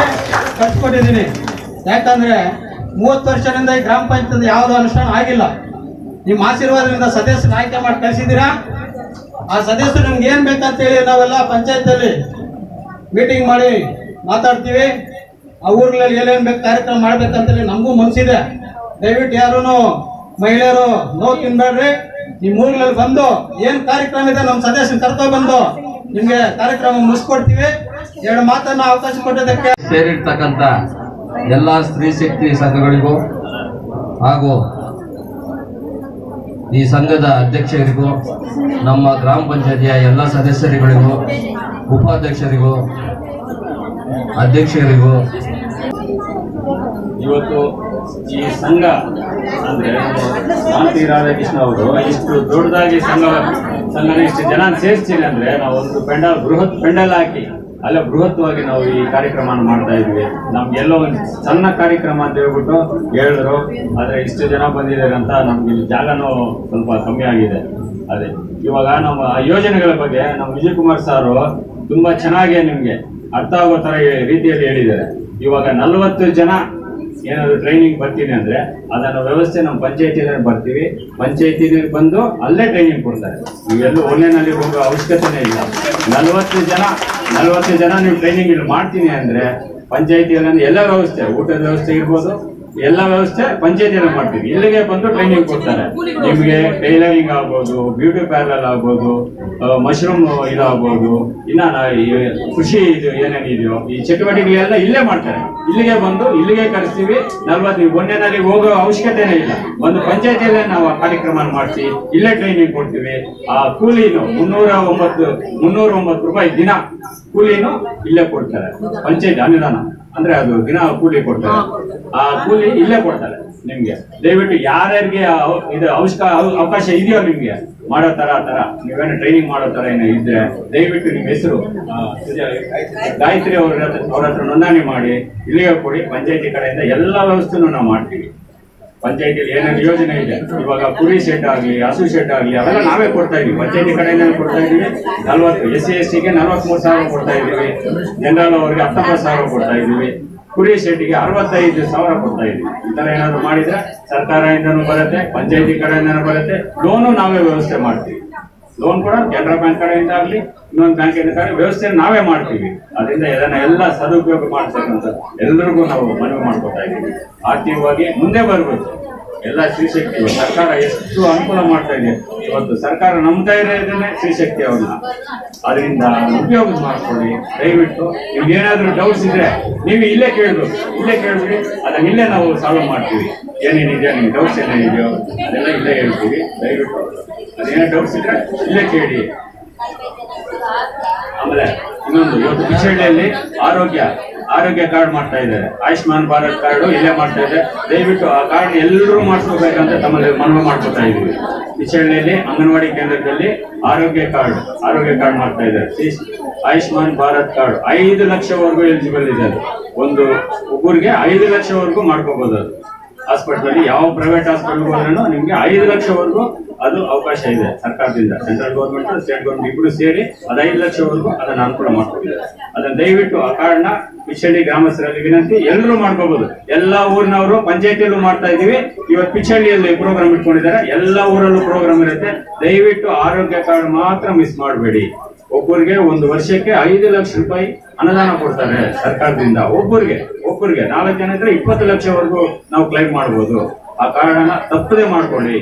ಕಳ್ಸಿಕೊಟ್ಟಿದ್ದೀನಿ ಯಾಕಂದ್ರೆ ಮೂವತ್ತು ವರ್ಷದಿಂದ ಈ ಗ್ರಾಮ ಪಂಚಾಯತ್ ಯಾವುದೋ ಅನುಷ್ಠಾನ ಆಗಿಲ್ಲ ನಿಮ್ಮ ಆಶೀರ್ವಾದದಿಂದ ಸದಸ್ಯರ ಆಯ್ಕೆ ಮಾಡಿ ಕಳಿಸಿದ್ದೀರಾ ಆ ಸದಸ್ಯರು ನಿಮ್ಗೆ ಏನ್ ಬೇಕಂತ ಹೇಳಿ ನಾವೆಲ್ಲ ಪಂಚಾಯತಲ್ಲಿ ಮೀಟಿಂಗ್ ಮಾಡಿ ಮಾತಾಡ್ತೀವಿ ಆ ಊರುಗಳಲ್ಲಿ ಏನೇನ್ ಬೇಕು ಕಾರ್ಯಕ್ರಮ ಮಾಡ್ಬೇಕಂತೇಳಿ ನಮಗೂ ಮನ್ಸಿದೆ ದಯವಿಟ್ಟು ಯಾರು ಮಹಿಳೆಯರು ನೋವು ತಿನ್ಬೇಡ್ರಿ ನಿಮ್ಮ ಊರುಗಳಲ್ಲಿ ಬಂದು ಏನ್ ಕಾರ್ಯಕ್ರಮ ಇದೆ ನಮ್ಮ ಸದಸ್ಯನ ಕರ್ಕೊಂಡ್ ಬಂದು ನಿಮ್ಗೆ ಕಾರ್ಯಕ್ರಮ ಮುಗಿಸ್ಕೊಡ್ತೀವಿ ಎರಡು ಮಾತನ್ನ ಅವಕಾಶ ಕೊಟ್ಟದಕ್ಕೆ ಸೇರಿರ್ತಕ್ಕಂಥ ಎಲ್ಲ ಸ್ತ್ರೀ ಶಕ್ತಿ ಸಂಘಗಳಿಗೂ ಹಾಗೂ ಈ ಸಂಘದ ಅಧ್ಯಕ್ಷರಿಗೂ ನಮ್ಮ ಗ್ರಾಮ ಪಂಚಾಯತಿಯ ಎಲ್ಲ ಸದಸ್ಯರುಗಳಿಗೂ ಉಪಾಧ್ಯಕ್ಷರಿಗೂ ಅಧ್ಯಕ್ಷರಿಗೂ ಇವತ್ತು ಈ ಸಂಘ ಅಂದ್ರೆ ಶಾಂತಿ ರಾಧಾಕೃಷ್ಣ ಅವರು ಇಷ್ಟು ದೊಡ್ಡದಾಗಿ ಸಂಘ ಸಂಘನ ಇಷ್ಟು ಜನ ಸೇರಿಸ್ತೀನಿ ಅಂದ್ರೆ ನಾವು ಒಂದು ಪೆಂಡಲ್ ಬೃಹತ್ ಪೆಂಡಲ್ ಹಾಕಿ ಅಲ್ಲ ಬೃಹತ್ವಾಗಿ ನಾವು ಈ ಕಾರ್ಯಕ್ರಮ ಮಾಡ್ತಾ ಇದ್ವಿ ನಮ್ಗೆಲ್ಲೋ ಒಂದು ಸಣ್ಣ ಕಾರ್ಯಕ್ರಮ ಅಂತ ಹೇಳ್ಬಿಟ್ಟು ಹೇಳಿದ್ರು ಆದ್ರೆ ಇಷ್ಟು ಜನ ಬಂದಿದ್ದಾರೆ ಅಂತ ನಮ್ಗೆ ಇಲ್ಲಿ ಜಾಗನೂ ಸ್ವಲ್ಪ ಕಮ್ಮಿ ಆಗಿದೆ ಅದೇ ಇವಾಗ ನಮ್ಮ ಆ ಯೋಜನೆಗಳ ಬಗ್ಗೆ ನಮ್ಮ ವಿಜಯ್ ಕುಮಾರ್ ಸಾರು ತುಂಬಾ ಚೆನ್ನಾಗಿ ನಿಮ್ಗೆ ಅರ್ಥ ಆಗೋ ತರ ಈ ರೀತಿಯಲ್ಲಿ ಹೇಳಿದ್ದಾರೆ ಇವಾಗ ನಲವತ್ತು ಜನ ಏನಾದ್ರು ಟ್ರೈನಿಂಗ್ ಬರ್ತೀನಿ ಅಂದ್ರೆ ಅದನ್ನ ವ್ಯವಸ್ಥೆ ನಮ್ಮ ಪಂಚಾಯತಿನಲ್ಲಿ ಬರ್ತೀವಿ ಪಂಚಾಯತಿನಲ್ಲಿ ಬಂದು ಅಲ್ಲೇ ಟ್ರೈನಿಂಗ್ ಕೊಡ್ತಾರೆ ನೀವೆಲ್ಲೂ ಓನ್ಲೈನಲ್ಲಿ ಹೋಗೋ ಅವಶ್ಯಕತೆನೇ ಇಲ್ಲ ನಲವತ್ತು ಜನ ನಲವತ್ತು ಜನ ನೀವು ಟ್ರೈನಿಂಗ್ ಇಲ್ಲಿ ಮಾಡ್ತೀನಿ ಅಂದ್ರೆ ಪಂಚಾಯತಿಯಲ್ಲಿ ಎಲ್ಲ ವ್ಯವಸ್ಥೆ ಊಟದ ವ್ಯವಸ್ಥೆ ಇರ್ಬೋದು ಎಲ್ಲ ವ್ಯವಸ್ಥೆ ಪಂಚಾಯತಿಯಲ್ಲಿ ಮಾಡ್ತೀವಿ ಇಲ್ಲಿಗೆ ಬಂದು ಟ್ರೈನಿಂಗ್ ಕೊಡ್ತಾರೆ ನಿಮಗೆ ಟೈಲರಿಂಗ್ ಆಗ್ಬೋದು ಬ್ಯೂಟಿ ಪಾರ್ಲರ್ ಆಗ್ಬೋದು ಮಶ್ರೂಮ್ ಇದಾಗ್ಬೋದು ಇನ್ನ ನಾ- ಈ ಕೃಷಿ ಇದು ಏನೇನಿದೆಯೋ ಈ ಚಟುವಟಿಕೆಗಳೆಲ್ಲ ಇಲ್ಲೇ ಮಾಡ್ತಾರೆ ಇಲ್ಲಿಗೆ ಬಂದು ಇಲ್ಲಿಗೆ ಕರೆಸ್ತೀವಿ ನಲ್ವತ್ತು ನೀವು ಒಂದೇನಲ್ಲಿ ಹೋಗೋ ಅವಶ್ಯಕತೆನೇ ಇಲ್ಲ ಒಂದು ಪಂಚಾಯತಿಯಲ್ಲೇ ನಾವು ಆ ಕಾರ್ಯಕ್ರಮ ಮಾಡ್ತೀವಿ ಇಲ್ಲೇ ಟ್ರೈನಿಂಗ್ ಕೊಡ್ತೀವಿ ಆ ಕೂಲಿನು ಮುನ್ನೂರ ಒಂಬತ್ತು ಮುನ್ನೂರ ಒಂಬತ್ತು ರೂಪಾಯಿ ದಿನ ಕೂಲಿನು ಇಲ್ಲೇ ಕೊಡ್ತಾರೆ ಪಂಚಾಯತ್ ಅನುದಾನ ಅಂದ್ರೆ ಅದು ದಿನ ಕೂಲಿ ಕೊಡ್ತಾರೆ ಆ ಕೂಲಿ ಇಲ್ಲೇ ಕೊಡ್ತಾರೆ ನಿಮ್ಗೆ ದಯವಿಟ್ಟು ಯಾರ್ಯಾರಿಗೆ ಅವ- ಇದು ಅವಶ್ಯಕ ಅವ- ಅವಕಾಶ ಇದೆಯೋ ನಿಮ್ಗೆ ಮಾಡೋ ತರ ಆ ತರ ನೀವೇನು ಟ್ರೈನಿಂಗ್ ಮಾಡೋ ತರ ಏನೋ ಇದ್ರೆ ದಯವಿಟ್ಟು ನಿಮ್ಮ ಹೆಸರು ಗಾಯತ್ರಿ ಅವ್ರ ಹತ್ರ ಅವ್ರ ಹತ್ರ ನೋಂದಣಿ ಮಾಡಿ ಇಲ್ಲಿಗೆ ಕೊಡಿ ಪಂಚಾಯತಿ ಕಡೆಯಿಂದ ಎಲ್ಲ ವ್ಯವಸ್ಥೆನೂ ನಾವು ಮಾಡ್ತೀವಿ ಪಂಚಾಯತಿಯಲ್ಲಿ ಏನೇನು ಯೋಜನೆ ಇದೆ ಇವಾಗ ಕುರಿ ಶೆಡ್ ಆಗ್ಲಿ ಹಸು ಶೆಡ್ ಆಗ್ಲಿ ಅವೆಲ್ಲ ನಾವೇ ಕೊಡ್ತಾ ಇದೀವಿ ಪಂಚಾಯತಿ ಕಡೆಯಿಂದ ಕೊಡ್ತಾ ಇದೀವಿ ನಲ್ವತ್ತು ಎಸ್ ಸಿ ಎಸ್ ಸಿಗೆ ನಲ್ವತ್ಮೂರು ಸಾವಿರ ಕೊಡ್ತಾ ಇದೀವಿ ಜನರಲ್ ಅವರಿಗೆ ಹತ್ತೊಂಬತ್ತು ಸಾವಿರ ಕೊಡ್ತಾ ಇದೀವಿ ಕುರಿ ಶೆಡ್ಗೆ ಅರವತ್ತೈದು ಸಾವಿರ ಕೊಡ್ತಾ ಇದೀವಿ ಈ ತರ ಏನಾದ್ರು ಮಾಡಿದ್ರೆ ಸರ್ಕಾರದಿಂದನೂ ಬರುತ್ತೆ ಪಂಚಾಯತಿ ಕಡೆಯಿಂದನೂ ಬರುತ್ತೆ ಲೋನು ನಾವೇ ವ್ಯವಸ್ಥೆ ಮಾಡ್ತೀವಿ ಲೋನ್ ಕೂಡ ಕೆನರಾ ಬ್ಯಾಂಕ್ ಕಡೆಯಿಂದ ಆಗ್ಲಿ ಇನ್ನೊಂದು ಬ್ಯಾಂಕಿಂದ ಕಡೆ ವ್ಯವಸ್ಥೆ ನಾವೇ ಮಾಡ್ತೀವಿ ಅದರಿಂದ ಇದನ್ನ ಎಲ್ಲ ಸದುಪಯೋಗ ಮಾಡ್ತಕ್ಕಂಥ ಎಲ್ರಿಗೂ ನಾವು ಮನವಿ ಮಾಡ್ಕೊತಾ ಇದ್ದೀವಿ ಆರ್ಥಿಕವಾಗಿ ಮುಂದೆ ಬರ್ಬೇಕು ಎಲ್ಲ ಶ್ರೀಶಕ್ತಿ ಸರ್ಕಾರ ಎಷ್ಟು ಅನುಕೂಲ ಮಾಡ್ತಾ ಇದೆ ಇವತ್ತು ಸರ್ಕಾರ ನಂಬ್ತಾ ಇರೋದನ್ನೇ ಶ್ರೀಶಕ್ತಿ ಅವ್ರನ್ನ ಅದರಿಂದ ಉಪಯೋಗ ಮಾಡ್ಕೊಳ್ಳಿ ದಯವಿಟ್ಟು ನಿಮ್ಗೆ ಏನಾದ್ರೂ ಡೌಟ್ಸ್ ಇದ್ರೆ ನೀವು ಇಲ್ಲೇ ಕೇಳ್ಬೇಕು ಇಲ್ಲೇ ಕೇಳ್ಬಿಡಿ ಅದನ್ನ ಇಲ್ಲೇ ನಾವು ಸಾಲ್ವ್ ಮಾಡ್ತೀವಿ ಏನೇನಿದೆಯೋ ನಿಮ್ಗೆ ಡೌಟ್ಸ್ ಏನೇನಿದೆಯೋ ಅದೆಲ್ಲ ಇಲ್ಲೇ ಹೇಳ್ತೀವಿ ದಯವಿಟ್ಟು ಅದೇನೋ ಡೌಟ್ಸ್ ಇದ್ರೆ ಇಲ್ಲೇ ಕೇಳಿ ಆಮೇಲೆ ಇನ್ನೊಂದು ಇವತ್ತು ಪಿಚಳ್ಳಿಯಲ್ಲಿ ಆರೋಗ್ಯ ಆರೋಗ್ಯ ಕಾರ್ಡ್ ಮಾಡ್ತಾ ಇದ್ದಾರೆ ಆಯುಷ್ಮಾನ್ ಭಾರತ್ ಕಾರ್ಡ್ ಇಲ್ಲೇ ಮಾಡ್ತಾ ಇದ್ದಾರೆ ದಯವಿಟ್ಟು ಆ ಕಾರ್ಡ್ ಎಲ್ಲರೂ ಮಾಡಿಸ್ಕೋಬೇಕಂತ ತಮ್ಮಲ್ಲಿ ಮನವಿ ಮಾಡ್ಕೊತಾ ಇದೀವಿ ಪಿಚಳ್ಳಿಯಲ್ಲಿ ಅಂಗನವಾಡಿ ಕೇಂದ್ರದಲ್ಲಿ ಆರೋಗ್ಯ ಕಾರ್ಡ್ ಆರೋಗ್ಯ ಕಾರ್ಡ್ ಮಾಡ್ತಾ ಇದ್ದಾರೆ ಶ್ರೀ- ಆಯುಷ್ಮಾನ್ ಭಾರತ್ ಕಾರ್ಡ್ ಐದು ಲಕ್ಷವರೆಗೂ ಎಲಿಜಿಬಲ್ ಇದೆ ಅದು ಒಂದು ಒಬ್ಬರಿಗೆ ಐದು ಲಕ್ಷವರೆಗೂ ಮಾಡ್ಕೋಬಹುದು ಅದು ಹಾಸ್ಪಿಟಲ್ ಯಾವ ಪ್ರೈವೇಟ್ ಹಾಸ್ಪಿಟಲ್ ಹೋದ್ರೂ ನಿಮ್ಗೆ ಐದು ಲಕ್ಷವರೆಗೂ ಅದು ಅವಕಾಶ ಇದೆ ಸರ್ಕಾರದಿಂದ ಸೆಂಟ್ರಲ್ ಗೌರ್ಮೆಂಟ್ ಸ್ಟೇಟ್ ಗೌರ್ಮೆಂಟ್ ಇಬ್ರು ಸೇರಿ ಅದು ಐದು ಲಕ್ಷವರೆಗೂ ಅದನ್ನ ಅನುಕೂಲ ಮಾಡ್ಕೊಂಡಿದ್ದಾರೆ ಅದನ್ನ ದಯವಿಟ್ಟು ಆ ಕಾರ್ಡ್ನ ಪಿಚ್ಚಳ್ಳಿ ಗ್ರಾಮಸ್ಥರಲ್ಲಿ ವಿನಂತಿ ಎಲ್ಲರೂ ಮಾಡ್ಕೋಬಹುದು ಎಲ್ಲಾ ಊರಿನವರು ಪಂಚಾಯತಿಯಲ್ಲೂ ಮಾಡ್ತಾ ಇದೀವಿ ಇವತ್ತು ಪಿಚ್ಚಳ್ಳಿಯಲ್ಲಿ ಪ್ರೋಗ್ರಾಮ್ ಇಟ್ಕೊಂಡಿದ್ದಾರೆ ಎಲ್ಲಾ ಊರಲ್ಲೂ ಪ್ರೋಗ್ರಾಮ್ ಇರುತ್ತೆ ದಯವಿಟ್ಟು ಆರೋಗ್ಯ ಕಾರ್ಡ್ ಮಾತ್ರ ಮಿಸ್ ಮಾಡಬೇಡಿ ಒಬ್ಬರಿಗೆ ಒಂದು ವರ್ಷಕ್ಕೆ ಐದು ಲಕ್ಷ ರೂಪಾಯಿ ಅನುದಾನ ಕೊಡ್ತಾರೆ ಸರ್ಕಾರದಿಂದ ಒಬ್ಬರಿಗೆ ಒಬ್ಬರಿಗೆ ನಾಲ್ಕು ಜನ ಇದ್ರೆ ಇಪ್ಪತ್ತು ಲಕ್ಷವರೆಗೂ ನಾವು ಕ್ಲೈಮ್ ಮಾಡ್ಬೋದು ಆ ಕಾರಣನ ತಪ್ಪದೆ ಮಾಡ್ಕೊಳ್ಳಿ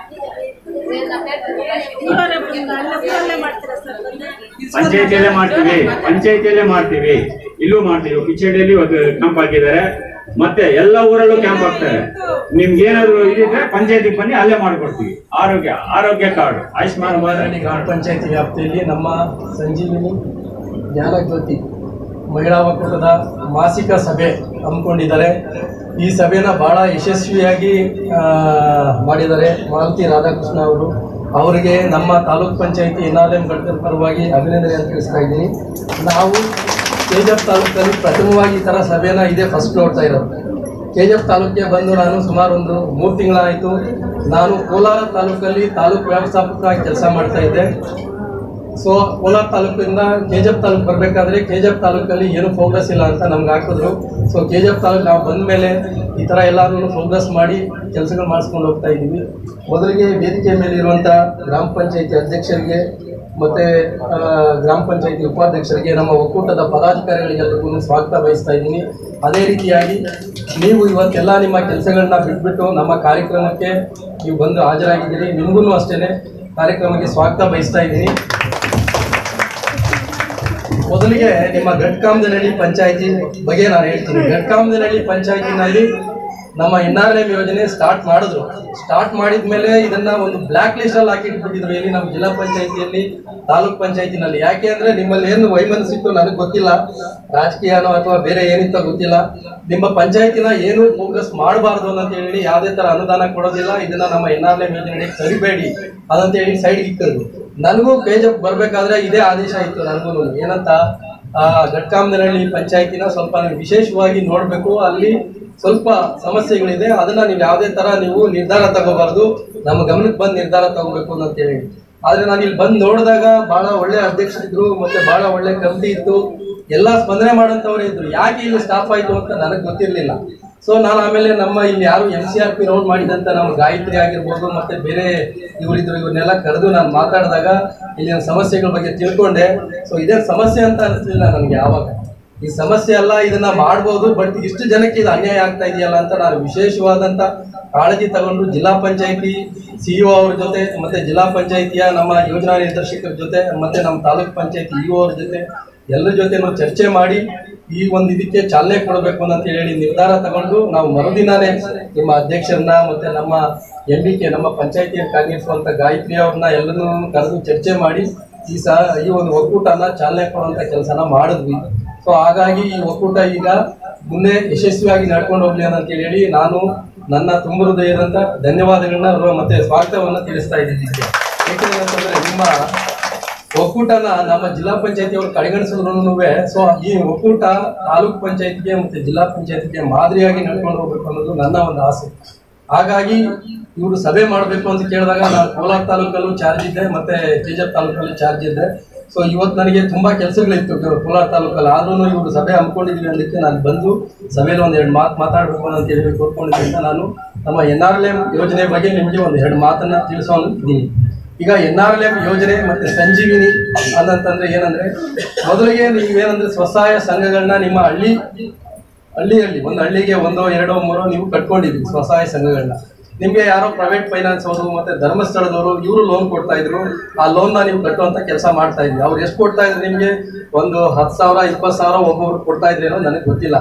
ಪಂಚಾಯತಿಯಲ್ಲೇ ಮಾಡ್ತೀವಿ ಪಂಚಾಯತಿಯಲ್ಲೇ ಮಾಡ್ತೀವಿ ಇಲ್ಲೂ ಮಾಡ್ತೀವಿ ಕಿಚಡಿಯಲ್ಲಿ ಒಂದು ಕ್ಯಾಂಪ್ ಹಾಕಿದ್ದಾರೆ ಮತ್ತೆ ಎಲ್ಲ ಊರಲ್ಲೂ ಕ್ಯಾಂಪ್ ಹಾಕ್ತಾರೆ ನಿಮ್ಗೆ ಏನಾದ್ರು ಇದಿದ್ರೆ ಪಂಚಾಯತಿಗೆ ಬನ್ನಿ ಅಲ್ಲೇ ಮಾಡ್ಕೊಡ್ತೀವಿ ಆರೋಗ್ಯ ಆರೋಗ್ಯ ಕಾರ್ಡ್ ಆಯುಷ್ಮಾನ್ ಭಾರತ್ ಗ್ರಾಮ ಪಂಚಾಯತಿ ವ್ಯಾಪ್ತಿಯಲ್ಲಿ ನಮ್ಮ ಸಂಜೀವಿನಿ ಜ್ಞಾನಜ್ಯೋತಿ ಮಹಿಳಾ ಒಕ್ಕೂಟದ ಮಾಸಿಕ ಸಭೆ ಹಮ್ಮಿಕೊಂಡಿದ್ದಾರೆ ಈ ಸಭೆನ ಬಹಳ ಯಶಸ್ವಿಯಾಗಿ ಆ, ಮಾಡಿದ್ದಾರೆ ಮಾರುತಿ ರಾಧಾಕೃಷ್ಣ ಅವರು ಅವರಿಗೆ ನಮ್ಮ ತಾಲೂಕ್ ಪಂಚಾಯತಿ ಎನ್ ಘಟಕದ ಪರವಾಗಿ ಅಭಿನಂದನೆ ತಿಳಿಸ್ತಾ ಇದ್ದೀನಿ ನಾವು ಕೆ ಜಿ ಎಫ್ ತಾಲೂಕಲ್ಲಿ ಪ್ರಥಮವಾಗಿ ಈ ಥರ ಸಭೆನ ಇದೇ ಫಸ್ಟ್ ನೋಡ್ತಾ ಇರೋದು ಕೆ ಜಿ ಎಫ್ ತಾಲೂಕಿಗೆ ಬಂದು ನಾನು ಸುಮಾರು ಒಂದು ಮೂರು ತಿಂಗಳಾಯಿತು ನಾನು ಕೋಲಾರ ತಾಲೂಕಲ್ಲಿ ತಾಲೂಕು ವ್ಯವಸ್ಥಾಪಕರಾಗಿ ಕೆಲಸ ಮಾಡ್ತಾ ಇದ್ದೆ ಸೊ ಕೋಲಾರ ತಾಲೂಕಿಂದ ಕೆ ಜಿ ಎಫ್ ತಾಲೂಕು ಬರಬೇಕಾದ್ರೆ ಕೆ ಜಿ ಎಫ್ ತಾಲೂಕಲ್ಲಿ ಏನು ಪ್ರೋಗ್ರೆಸ್ ಇಲ್ಲ ಅಂತ ನಮ್ಗೆ ಹಾಕಿದ್ರು ಸೊ ಕೆ ಜಿ ಎಫ್ ತಾಲೂಕು ನಾವು ಬಂದ ಮೇಲೆ ಈ ಥರ ಎಲ್ಲರೂ ಪ್ರೋಗ್ರೆಸ್ ಮಾಡಿ ಕೆಲಸಗಳು ಮಾಡಿಸ್ಕೊಂಡು ಹೋಗ್ತಾ ಇದ್ದೀವಿ ಮೊದಲಿಗೆ ವೇದಿಕೆ ಮೇಲೆ ಇರುವಂಥ ಗ್ರಾಮ ಪಂಚಾಯತಿ ಅಧ್ಯಕ್ಷರಿಗೆ ಮತ್ತೆ ಆ, ಗ್ರಾಮ ಪಂಚಾಯತಿ ಉಪಾಧ್ಯಕ್ಷರಿಗೆ ನಮ್ಮ ಒಕ್ಕೂಟದ ಪದಾಧಿಕಾರಿಗಳಿಗೆಲ್ಲರಿಗೂ ಸ್ವಾಗತ ಬಯಸ್ತಾ ಇದ್ದೀನಿ ಅದೇ ರೀತಿಯಾಗಿ ನೀವು ಇವತ್ತೆಲ್ಲ ನಿಮ್ಮ ಕೆಲಸಗಳನ್ನ ಬಿಟ್ಬಿಟ್ಟು ನಮ್ಮ ಕಾರ್ಯಕ್ರಮಕ್ಕೆ ನೀವು ಬಂದು ಹಾಜರಾಗಿದ್ದೀರಿ ನಿಮಗೂ ಅಷ್ಟೇ ಕಾರ್ಯಕ್ರಮಕ್ಕೆ ಸ್ವಾಗತ ಬಯಸ್ತಾ ಇದ್ದೀನಿ ಮೊದಲಿಗೆ ನಿಮ್ಮ ಘಟ್ಕಾಮದನಹಳ್ಳಿ ಪಂಚಾಯತಿ ಬಗ್ಗೆ ನಾನು ಹೇಳ್ತೀನಿ ಘಟ್ಕಾಮದನಹಳ್ಳಿ ಪಂಚಾಯತಿನಲ್ಲಿ ನಮ್ಮ ಎನ್ ಆರ್ ಎಂ ಯೋಜನೆ ಸ್ಟಾರ್ಟ್ ಮಾಡಿದ್ರು ಸ್ಟಾರ್ಟ್ ಮಾಡಿದ ಮೇಲೆ ಇದನ್ನ ಒಂದು ಬ್ಲಾಕ್ ಲಿಸ್ಟ್ ಅಲ್ಲಿ ಹಾಕಿಟ್ಬಿಟ್ಟಿದ್ರು ಎಲ್ಲಿ ನಮ್ಮ ಜಿಲ್ಲಾ ಪಂಚಾಯತಿಯಲ್ಲಿ ತಾಲೂಕ್ ಪಂಚಾಯತಿನಲ್ಲಿ ಯಾಕೆ ಅಂದ್ರೆ ನಿಮ್ಮಲ್ಲಿ ಏನು ವೈಮನಸ್ಸಿತ್ತು ನನಗೆ ಗೊತ್ತಿಲ್ಲ ರಾಜಕೀಯನೋ ಅಥವಾ ಬೇರೆ ಏನಿತ್ತೋ ಗೊತ್ತಿಲ್ಲ ನಿಮ್ಮ ಪಂಚಾಯತಿನ ಏನು ಪ್ರೋಗ್ರೆಸ್ ಮಾಡಬಾರ್ದು ಅಂತ ಹೇಳಿ ಯಾವುದೇ ತರ ಅನುದಾನ ಕೊಡೋದಿಲ್ಲ ಇದನ್ನ ನಮ್ಮ ಎನ್ ಆರ್ ಎಂ ಯೋಜನೆ ಸರಿಬೇಡಿ ಅದಂತ ಹೇಳಿ ಸೈಡ್ ಇಕ್ಕರು ನನಗೂ ಪೇಜ್ ಬರ್ಬೇಕಾದ್ರೆ ಇದೇ ಆದೇಶ ಇತ್ತು ನನಗೂ ಏನಂತ ಆ ಘಟ್ಕಾಮನಹಳ್ಳಿ ಪಂಚಾಯತಿನ ಸ್ವಲ್ಪ ನೀವು ವಿಶೇಷವಾಗಿ ನೋಡ್ಬೇಕು ಅಲ್ಲಿ ಸ್ವಲ್ಪ ಸಮಸ್ಯೆಗಳಿದೆ ಅದನ್ನ ನೀವು ಯಾವುದೇ ತರ ನೀವು ನಿರ್ಧಾರ ತಗೋಬಾರ್ದು ನಮ್ಮ ಗಮನಕ್ಕೆ ಬಂದು ನಿರ್ಧಾರ ತಗೋಬೇಕು ಅಂತ ಹೇಳಿ ಆದ್ರೆ ನಾನು ಇಲ್ಲಿ ಬಂದು ನೋಡಿದಾಗ ಬಹಳ ಒಳ್ಳೆ ಅಧ್ಯಕ್ಷರಿದ್ರು ಮತ್ತೆ ಬಹಳ ಒಳ್ಳೆ ಕಮಿಟಿ ಇತ್ತು ಎಲ್ಲ ಸ್ಪಂದನೆ ಮಾಡೋಂಥವ್ರು ಇದ್ರು ಯಾಕೆ ಇಲ್ಲಿ ಸ್ಟಾಪ್ ಆಯ್ತು ಅಂತ ನನಗೆ ಗೊತ್ತಿರಲಿಲ್ಲ ಸೊ ನಾನು ಆಮೇಲೆ ನಮ್ಮ ಇಲ್ಲಿ ಯಾರು M C R P round ಮಾಡಿದಂತ ನಮ್ಮ ಗಾಯತ್ರಿ ಆಗಿರ್ಬೋದು ಮತ್ತೆ ಬೇರೆ ಇವರಿದ್ರು ಇವ್ರನ್ನೆಲ್ಲ ಕರೆದು ನಾನು ಮಾತಾಡಿದಾಗ ಇಲ್ಲಿನ ಸಮಸ್ಯೆಗಳ ಬಗ್ಗೆ ತಿಳ್ಕೊಂಡೆ ಸೊ ಇದೇ ಸಮಸ್ಯೆ ಅಂತ ಅನಿಸ್ಲಿಲ್ಲ ನನಗೆ ಯಾವಾಗ ಈ ಸಮಸ್ಯೆ ಅಲ್ಲ ಇದನ್ನ ಮಾಡ್ಬೋದು ಬಟ್ ಇಷ್ಟು ಜನಕ್ಕೆ ಇದು ಅನ್ಯಾಯ ಆಗ್ತಾ ಇದೆಯಲ್ಲ ಅಂತ ನಾನು ವಿಶೇಷವಾದಂತ ಕಾಳಜಿ ತಗೊಂಡು ಜಿಲ್ಲಾ ಪಂಚಾಯತಿ ಸಿಇಒ ಅವ್ರ ಜೊತೆ ಮತ್ತೆ ಜಿಲ್ಲಾ ಪಂಚಾಯತಿಯ ನಮ್ಮ ಯೋಜನಾ ನಿರ್ದೇಶಕರ ಜೊತೆ ಮತ್ತೆ ನಮ್ಮ ತಾಲೂಕ್ ಪಂಚಾಯತಿ ಇಒ ಅವ್ರ ಜೊತೆ ಎಲ್ಲರ ಜೊತೆ ಚರ್ಚೆ ಮಾಡಿ ಈ ಒಂದು ಇದಕ್ಕೆ ಚಾಲನೆ ಕೊಡಬೇಕು ಅಂತ ಹೇಳಿ ನಿರ್ಧಾರ ತಗೊಂಡು ನಾವು ಮರುದಿನಾನೇ ನಿಮ್ಮ ಅಧ್ಯಕ್ಷರನ್ನ ಮತ್ತೆ ನಮ್ಮ ಎಂ ಬಿ ಕೆ ನಮ್ಮ ಪಂಚಾಯತಿಯಲ್ಲಿ ಕಾರ್ಯನಿರ್ವಹಿಸುವಂತ ಗಾಯತ್ರಿ ಅವ್ರನ್ನ ಎಲ್ಲರನ್ನೂ ಕರೆದು ಚರ್ಚೆ ಮಾಡಿ ಈ ಸಹ ಈ ಒಂದು ಒಕ್ಕೂಟನ ಚಾಲನೆ ಕೊಡುವಂತ ಕೆಲಸನ ಮಾಡಿದ್ವಿ ಸೊ ಹಾಗಾಗಿ ಈ ಒಕ್ಕೂಟ ಈಗ ಮುಂದೆ ಯಶಸ್ವಿಯಾಗಿ ನಡ್ಕೊಂಡು ಹೋಗ್ಲಿ ಅಂತ ಹೇಳಿ ನಾನು ನನ್ನ ತುಂಬ ಹೃದಯದಂತ ಧನ್ಯವಾದಗಳನ್ನ ಮತ್ತೆ ಸ್ವಾಗತವನ್ನ ತಿಳಿಸ್ತಾ ಇದ್ದೀನಿ ಏಕೆಂದ್ರೆ ಅಂತಂದ್ರೆ ನಿಮ್ಮ ಒಕ್ಕೂಟನ ನಮ್ಮ ಜಿಲ್ಲಾ ಪಂಚಾಯತಿ ಅವರು ಕಡೆಗಣಿಸಿದ್ರು ಸೊ ಈ ಒಕ್ಕೂಟ ತಾಲೂಕ್ ಪಂಚಾಯತಿಗೆ ಮತ್ತೆ ಜಿಲ್ಲಾ ಪಂಚಾಯತಿಗೆ ಮಾದರಿಯಾಗಿ ನಡ್ಕೊಂಡು ಹೋಗ್ಬೇಕು ಅನ್ನೋದು ನನ್ನ ಒಂದು ಆಸೆ ಹಾಗಾಗಿ ಇವರು ಸಭೆ ಮಾಡಬೇಕು ಅಂತ ಕೇಳಿದಾಗ ನಾನು ಕೋಲಾರ ತಾಲೂಕಲ್ಲೂ ಚಾರ್ಜ್ ಇದ್ದೆ ಮತ್ತೆ ಕೆಜಿಎಫ್ ತಾಲೂಕಲ್ಲೂ ಚಾರ್ಜ್ ಇದ್ದೆ ಸೊ ಇವತ್ತು ನನಗೆ ತುಂಬಾ ಕೆಲಸಗಳಿತ್ತು ಕೋಲಾರ ತಾಲೂಕಲ್ಲಿ ಆದ್ರೂ ಇವರು ಸಭೆ ಹಮ್ಮಿಕೊಂಡಿದ್ವಿ ಅನ್ನೋದಕ್ಕೆ ನಾನು ಬಂದು ಸಭೆಯಲ್ಲಿ ಒಂದು ಎರಡು ಮಾತು ಮಾತಾಡಬೇಕು ಅಂತ ಹೇಳಿ ಕೋರ್ಕೊಂಡಿದ್ದರಿಂದ ನಾನು ನಮ್ಮ ಎನ್ ಆರ್ ಎಲ್ ಎಂ ಯೋಜನೆ ಬಗ್ಗೆ ನಿಮಗೆ ಒಂದು ಎರಡು ಮಾತನ್ನ ತಿಳಿಸೋನಿದ್ದೀನಿ ಈಗ ಎನ್ ಆರ್ ಎಲ್ ಎಂ ಯೋಜನೆ ಮತ್ತೆ ಸಂಜೀವಿನಿ ಅನ್ನಂತಂದ್ರೆ ಏನಂದ್ರೆ ಮೊದಲಿಗೆ ನೀವೇನಂದ್ರೆ ಸ್ವಸಹಾಯ ಸಂಘಗಳನ್ನ ನಿಮ್ಮ ಹಳ್ಳಿ ಹಳ್ಳಿಯಲ್ಲಿ ಒಂದು ಹಳ್ಳಿಗೆ ಒಂದೋ ಎರಡೋ ಮೂರೋ ನೀವು ಕಟ್ಕೊಂಡಿದ್ರಿ ಸ್ವಸಹಾಯ ಸಂಘಗಳನ್ನ ನಿಮ್ಗೆ ಯಾರೋ ಪ್ರೈವೇಟ್ ಫೈನಾನ್ಸ್ ಅವರು ಮತ್ತೆ ಧರ್ಮಸ್ಥಳದವರು ಇವರು ಲೋನ್ ಕೊಡ್ತಾ ಇದ್ರು ಆ ಲೋನ್ ನ ನೀವು ಕಟ್ಟುವಂತ ಕೆಲಸ ಮಾಡ್ತಾ ಇದ್ರಿ ಅವ್ರು ಎಷ್ಟು ಕೊಡ್ತಾ ಇದ್ರು ನಿಮ್ಗೆ ಒಂದು ಹತ್ತು ಸಾವಿರ ಇಪ್ಪತ್ತು ಸಾವಿರ ಒಬ್ಬೊಬ್ರು ಕೊಡ್ತಾ ಇದ್ರಿ ಅನ್ನೋದು ನನಗೆ ಗೊತ್ತಿಲ್ಲ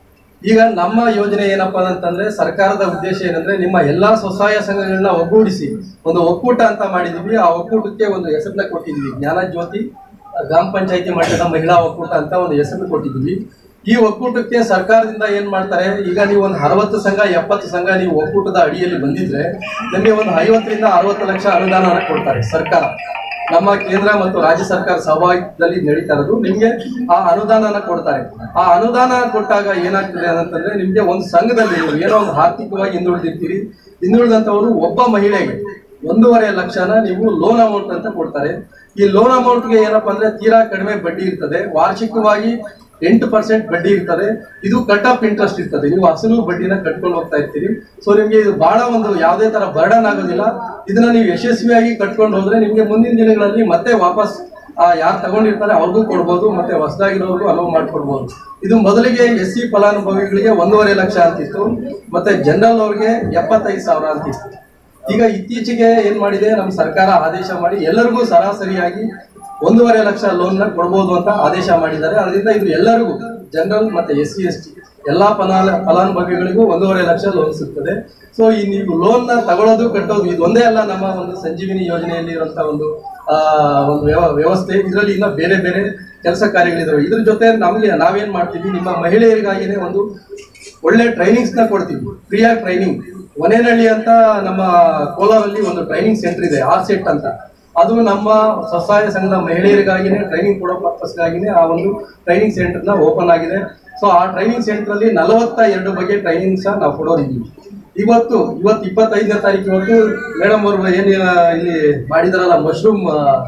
ಈಗ ನಮ್ಮ ಯೋಜನೆ ಏನಪ್ಪಾ ಅಂತಂದ್ರೆ ಸರ್ಕಾರದ ಉದ್ದೇಶ ಏನಂದ್ರೆ ನಿಮ್ಮ ಎಲ್ಲಾ ಸ್ವಸಹಾಯ ಸಂಘಗಳನ್ನ ಒಗ್ಗೂಡಿಸಿ ಒಂದು ಒಕ್ಕೂಟ ಅಂತ ಮಾಡಿದೀವಿ ಆ ಒಕ್ಕೂಟಕ್ಕೆ ಒಂದು ಹೆಸರನ್ನ ಕೊಟ್ಟಿದ್ವಿ ಜ್ಞಾನ ಜ್ಯೋತಿ ಗ್ರಾಮ ಪಂಚಾಯತಿ ಮಟ್ಟದ ಮಹಿಳಾ ಒಕ್ಕೂಟ ಅಂತ ಒಂದು ಹೆಸರು ಕೊಟ್ಟಿದ್ವಿ ಈ ಒಕ್ಕೂಟಕ್ಕೆ ಸರ್ಕಾರದಿಂದ ಏನ್ ಮಾಡ್ತಾರೆ ಈಗ ನೀವು ಒಂದು ಅರವತ್ತು ಸಂಘ ಎಪ್ಪತ್ತು ಸಂಘ ನೀವು ಒಕ್ಕೂಟದ ಅಡಿಯಲ್ಲಿ ಬಂದಿದ್ರೆ ನಿಮಗೆ ಒಂದು ಐವತ್ತರಿಂದ ಅರವತ್ತು ಲಕ್ಷ ಅನುದಾನ ಕೊಡ್ತಾರೆ ಸರ್ಕಾರ ನಮ್ಮ ಕೇಂದ್ರ ಮತ್ತು ರಾಜ್ಯ ಸರ್ಕಾರ ಸಹಭಾಗಿತ್ವದಲ್ಲಿ ನಡೀತಾ ಇರೋದು ನಿಮ್ಗೆ ಆ ಅನುದಾನನ ಕೊಡ್ತಾರೆ ಆ ಅನುದಾನ ಕೊಟ್ಟಾಗ ಏನಾಗ್ತದೆ ಅಂತಂದ್ರೆ ನಿಮ್ಗೆ ಒಂದು ಸಂಘದಲ್ಲಿ ನೀವು ಏನೋ ಒಂದು ಆರ್ಥಿಕವಾಗಿ ಹಿಂದುಳಿದಿರ್ತೀರಿ ಹಿಂದುಳಿದಂತವರು ಒಬ್ಬ ಮಹಿಳೆಗೆ ಒಂದೂವರೆ ಲಕ್ಷನ ನೀವು ಲೋನ್ ಅಮೌಂಟ್ ಅಂತ ಕೊಡ್ತಾರೆ ಈ ಲೋನ್ ಅಮೌಂಟ್ಗೆ ಏನಪ್ಪಾ ಅಂದ್ರೆ ತೀರಾ ಕಡಿಮೆ ಬಡ್ಡಿ ಇರ್ತದೆ ವಾರ್ಷಿಕವಾಗಿ ಎಂಟು ಪರ್ಸೆಂಟ್ ಬಡ್ಡಿ ಇರ್ತದೆ ಇದು ಕಟ್ ಆಫ್ ಇಂಟ್ರೆಸ್ಟ್ ಇರ್ತದೆ ನೀವು ಅಸಲು ಬಡ್ಡಿನ ಕಟ್ಕೊಂಡು ಹೋಗ್ತಾ ಇರ್ತೀರಿ ಸೊ ನಿಮ್ಗೆ ಇದು ಬಹಳ ಒಂದು ಯಾವುದೇ ತರ ಬರ್ಡನ್ ಆಗೋದಿಲ್ಲ ಇದನ್ನ ನೀವು ಯಶಸ್ವಿಯಾಗಿ ಕಟ್ಕೊಂಡು ಹೋದ್ರೆ ನಿಮ್ಗೆ ಮುಂದಿನ ದಿನಗಳಲ್ಲಿ ಮತ್ತೆ ವಾಪಸ್ ಯಾರು ತಗೊಂಡಿರ್ತಾರೆ ಅವ್ರಿಗೂ ಕೊಡ್ಬೋದು ಮತ್ತೆ ಹೊಸದಾಗಿರೋರ್ಗೂ ಅಲೋ ಮಾಡ್ಕೊಡ್ಬೋದು ಇದು ಮೊದಲಿಗೆ ಎಸ್ ಸಿ ಫಲಾನುಭವಿಗಳಿಗೆ ಒಂದೂವರೆ ಲಕ್ಷ ಅಂತಿತ್ತು ಮತ್ತೆ ಜನರಲ್ ಅವ್ರಿಗೆ ಎಪ್ಪತ್ತೈದು ಸಾವಿರ ಅಂತಿತ್ತು ಈಗ ಇತ್ತೀಚೆಗೆ ಏನ್ ಮಾಡಿದೆ ನಮ್ಮ ಸರ್ಕಾರ ಆದೇಶ ಮಾಡಿ ಎಲ್ಲರಿಗೂ ಸರಾಸರಿಯಾಗಿ ಒಂದೂವರೆ ಲಕ್ಷ ಲೋನ್ ನ ಕೊಡ್ಬೋದು ಅಂತ ಆದೇಶ ಮಾಡಿದ್ದಾರೆ ಅದರಿಂದ ಇದು ಎಲ್ಲರಿಗೂ ಜನರಲ್ ಮತ್ತೆ ಎಸ್ ಸಿ ಎಸ್ ಟಿ ಎಲ್ಲಾ ಫಲಾನ ಫಲಾನುಭವಿಗಳಿಗೂ ಒಂದೂವರೆ ಲಕ್ಷ ಲೋನ್ ಸಿಗ್ತದೆ ಸೊ ಈ ನೀವು ಲೋನ್ ನ ತಗೊಳ್ಳೋದು ಕಟ್ಟೋದು ಇದು ಒಂದೇ ಅಲ್ಲ ನಮ್ಮ ಒಂದು ಸಂಜೀವಿನಿ ಯೋಜನೆಯಲ್ಲಿ ಇರುವಂತಹ ಒಂದು ಆ ಒಂದು ವ್ಯವ- ವ್ಯವಸ್ಥೆ ಇದರಲ್ಲಿ ಇನ್ನ ಬೇರೆ ಬೇರೆ ಕೆಲಸ ಕಾರ್ಯಗಳಿದಾವೆ ಇದ್ರ ಜೊತೆ ನಮಗೆ ನಾವೇನ್ ಮಾಡ್ತೀವಿ ನಿಮ್ಮ ಮಹಿಳೆಯರಿಗಾಗಿನೇ ಒಂದು ಒಳ್ಳೆ ಟ್ರೈನಿಂಗ್ಸ್ ನ ಕೊಡ್ತೀವಿ ಫ್ರೀಯಾಗಿ ಟ್ರೈನಿಂಗ್ ಒನೇನಹಳ್ಳಿ ಅಂತ ನಮ್ಮ ಕೋಲಾರಲ್ಲಿ ಒಂದು ಟ್ರೈನಿಂಗ್ ಸೆಂಟರ್ ಇದೆ ಆರ್ ಸೆಟ್ ಅಂತ ಅದು ನಮ್ಮ ಸ್ವಸಹಾಯ ಸಂಘದ ಮಹಿಳೆಯರಿಗಾಗಿನೇ ಟ್ರೈನಿಂಗ್ ಕೊಡೋ ಪರ್ಪಸ್ಗಾಗಿನೇ ಆ ಒಂದು ಟ್ರೈನಿಂಗ್ ಸೆಂಟರ್ ನ ಓಪನ್ ಆಗಿದೆ ಸೊ ಆ ಟ್ರೈನಿಂಗ್ ಸೆಂಟರ್ ಅಲ್ಲಿ ನಲವತ್ತ ಎರಡು ಬಗ್ಗೆ ಟ್ರೈನಿಂಗ್ ಸಹ ನಾವು ಕೊಡೋದಿದ್ದೀವಿ ಇವತ್ತು ಇವತ್ತು ಇಪ್ಪತ್ತೈದನೇ ತಾರೀಕು ಇವತ್ತು ಮೇಡಮ್ ಅವರು ಏನು ಇಲ್ಲಿ ಮಾಡಿದಾರಲ್ಲ ಮಶ್ರೂಮ್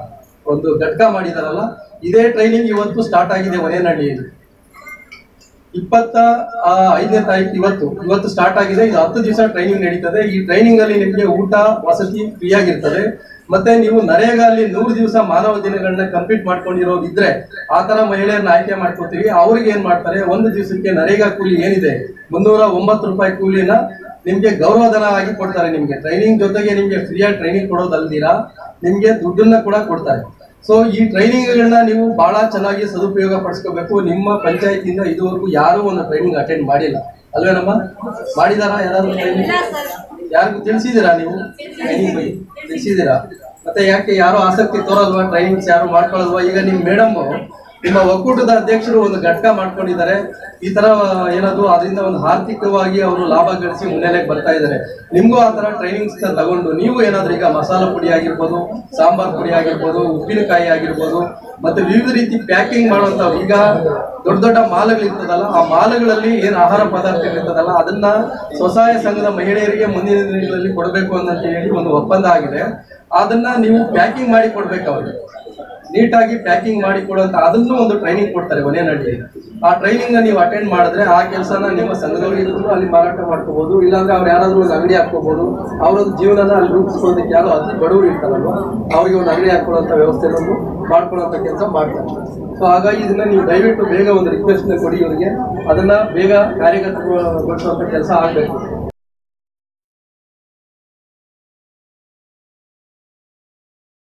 ಒಂದು ಘಟಕ ಮಾಡಿದಾರಲ್ಲ ಇದೇ ಟ್ರೈನಿಂಗ್ ಇವತ್ತು ಸ್ಟಾರ್ಟ್ ಆಗಿದೆ ಒನೇನಹಳ್ಳಿಯಲ್ಲಿ ಇಪ್ಪತ್ತ ಆ, ಐದನೇ ತಾರೀಕು ಇವತ್ತು ಇವತ್ತು ಸ್ಟಾರ್ಟ್ ಆಗಿದೆ ಇದು ಹತ್ತು ದಿವಸ ಟ್ರೈನಿಂಗ್ ನಡೀತದೆ ಈ ಟ್ರೈನಿಂಗ್ ಅಲ್ಲಿ ನಿಮಗೆ ಊಟ ವಸತಿ ಫ್ರೀ ಆಗಿರ್ತದೆ ಮತ್ತೆ ನೀವು ನರೇಗಾ ಅಲ್ಲಿ ನೂರು ದಿವಸ ಮಾನವ ದಿನಗಳನ್ನ ಕಂಪ್ಲೀಟ್ ಮಾಡ್ಕೊಂಡಿರೋದಿದ್ರೆ ಆ ತರ ಮಹಿಳೆಯರನ್ನ ಆಯ್ಕೆ ಮಾಡ್ಕೋತೀವಿ ಅವ್ರಿಗೆ ಏನ್ ಮಾಡ್ತಾರೆ ಒಂದು ದಿವಸಕ್ಕೆ ನರೇಗಾ ಕೂಲಿ ಏನಿದೆ ಮುನ್ನೂರ ಒಂಬತ್ತು ರೂಪಾಯಿ ಕೂಲಿನ ನಿಮ್ಗೆ ಗೌರವಧನ ಆಗಿ ಕೊಡ್ತಾರೆ ನಿಮ್ಗೆ ಟ್ರೈನಿಂಗ್ ಜೊತೆಗೆ ನಿಮ್ಗೆ ಫ್ರೀಯಾಗಿ ಟ್ರೈನಿಂಗ್ ಕೊಡೋದಲ್ದಿರಾ ನಿಮ್ಗೆ ದುಡ್ಡನ್ನ ಕೂಡ ಕೊಡ್ತಾರೆ ಸೊ ಈ ಟ್ರೈನಿಂಗ್ಗಳನ್ನ ನೀವು ಬಹಳ ಚೆನ್ನಾಗಿ ಸದುಪಯೋಗ ಪಡಿಸ್ಕೋಬೇಕು ನಿಮ್ಮ ಪಂಚಾಯತಿಂದ ಇದುವರೆಗೂ ಯಾರೂ ಒಂದು ಟ್ರೈನಿಂಗ್ ಅಟೆಂಡ್ ಮಾಡಿಲ್ಲ ಅಲ್ವೇನಮ್ಮ ಮಾಡಿದಾರಾ ಯಾರಾದ್ರೂ ಟ್ರೈನಿಂಗ್ ಯಾರಿಗೂ ತಿಳಿಸಿದ್ದೀರಾ ನೀವು ಟ್ರೈನಿಂಗ್ ಬಗ್ಗೆ ತಿಳಿಸಿದ್ದೀರಾ ಮತ್ತೆ ಯಾಕೆ ಯಾರು ಆಸಕ್ತಿ ತೋರಲ್ವಾ ಟ್ರೈನಿಂಗ್ಸ್ ಯಾರು ಮಾಡ್ಕೊಳ್ಳಲ್ವಾ ಈಗ ನಿಮ್ ಮೇಡಮ್ ನಿಮ್ಮ ಒಕ್ಕೂಟದ ಅಧ್ಯಕ್ಷರು ಒಂದು ಘಟಕ ಮಾಡ್ಕೊಂಡಿದ್ದಾರೆ ಈ ತರ ಏನಾದ್ರು ಅದರಿಂದ ಒಂದು ಆರ್ಥಿಕವಾಗಿ ಅವರು ಲಾಭ ಗಳಿಸಿ ಮುನ್ನೆಲೆಗೆ ಬರ್ತಾ ಇದ್ದಾರೆ ನಿಮ್ಗೂ ಆ ತರ ಟ್ರೈನಿಂಗ್ಸ್ ನ ತಗೊಂಡು ನೀವು ಏನಾದ್ರೂ ಈಗ ಮಸಾಲ ಪುಡಿ ಆಗಿರ್ಬೋದು ಸಾಂಬಾರ್ ಪುಡಿ ಆಗಿರ್ಬೋದು ಉಪ್ಪಿನಕಾಯಿ ಆಗಿರ್ಬೋದು ಮತ್ತೆ ವಿವಿಧ ರೀತಿ ಪ್ಯಾಕಿಂಗ್ ಮಾಡುವಂತ ಈಗ ದೊಡ್ಡ ದೊಡ್ಡ ಮಾಲ್ಗಳು ಇರ್ತದಲ್ಲ ಆ ಮಾಲ್ಗಳಲ್ಲಿ ಏನ್ ಆಹಾರ ಪದಾರ್ಥಗಳು ಇರ್ತದಲ್ಲ ಅದನ್ನ ಸ್ವಸಹಾಯ ಸಂಘದ ಮಹಿಳೆಯರಿಗೆ ಮುಂದಿನ ದಿನಗಳಲ್ಲಿ ಕೊಡಬೇಕು ಅಂತ ಹೇಳಿ ಒಂದು ಒಪ್ಪಂದ ಆಗಿದೆ ಅದನ್ನ ನೀವು ಪ್ಯಾಕಿಂಗ್ ಮಾಡಿ ಕೊಡ್ಬೇಕು ಅವ್ರಿಗೆ ನೀಟಾಗಿ ಪ್ಯಾಕಿಂಗ್ ಮಾಡಿ ಕೊಡುವಂತ ಅದನ್ನು ಒಂದು ಟ್ರೈನಿಂಗ್ ಕೊಡ್ತಾರೆ ಒನೇನಹಳ್ಳಿಯಲ್ಲಿ ಆ ಟ್ರೈನಿಂಗ್ ನೀವು ಅಟೆಂಡ್ ಮಾಡಿದ್ರೆ ಆ ಕೆಲಸನ ನಿಮ್ಮ ಸಂಘದವ್ರು ಇದ್ರು ಅಲ್ಲಿ ಮಾರಾಟ ಮಾಡ್ಕೋಬಹುದು ಇಲ್ಲಾಂದ್ರೆ ಅವ್ರು ಯಾರಾದ್ರೂ ಒಂದು ಅಂಗಡಿ ಹಾಕೋಬಹುದು ಅವರೊಂದು ಜೀವನನ ಅಲ್ಲಿ ರೂಪಿಸ್ಕೊಳ್ಳೋದಕ್ಕೆ ಯಾರು ಅತಿ ಬಡವರು ಇರ್ತಾರಲ್ವ ಅವ್ರಿಗೆ ಒಂದು ಅಂಗಡಿ ಹಾಕೊಳ್ಳುವಂತ ವ್ಯವಸ್ಥೆಯನ್ನು ಮಾಡ್ಕೊಳ್ಳುವಂತ ಕೆಲಸ ಮಾಡ್ತಾರೆ ಸೊ ಹಾಗಾಗಿ ಇದನ್ನ ನೀವು ದಯವಿಟ್ಟು ಬೇಗ ಒಂದು ರಿಕ್ವೆಸ್ಟ್ ಕೊಡಿ ಇವರಿಗೆ ಅದನ್ನ ಬೇಗ ಕಾರ್ಯಗತಗೊಳಿಸುವಂತ ಕೆಲಸ ಆಗ್ಬೇಕು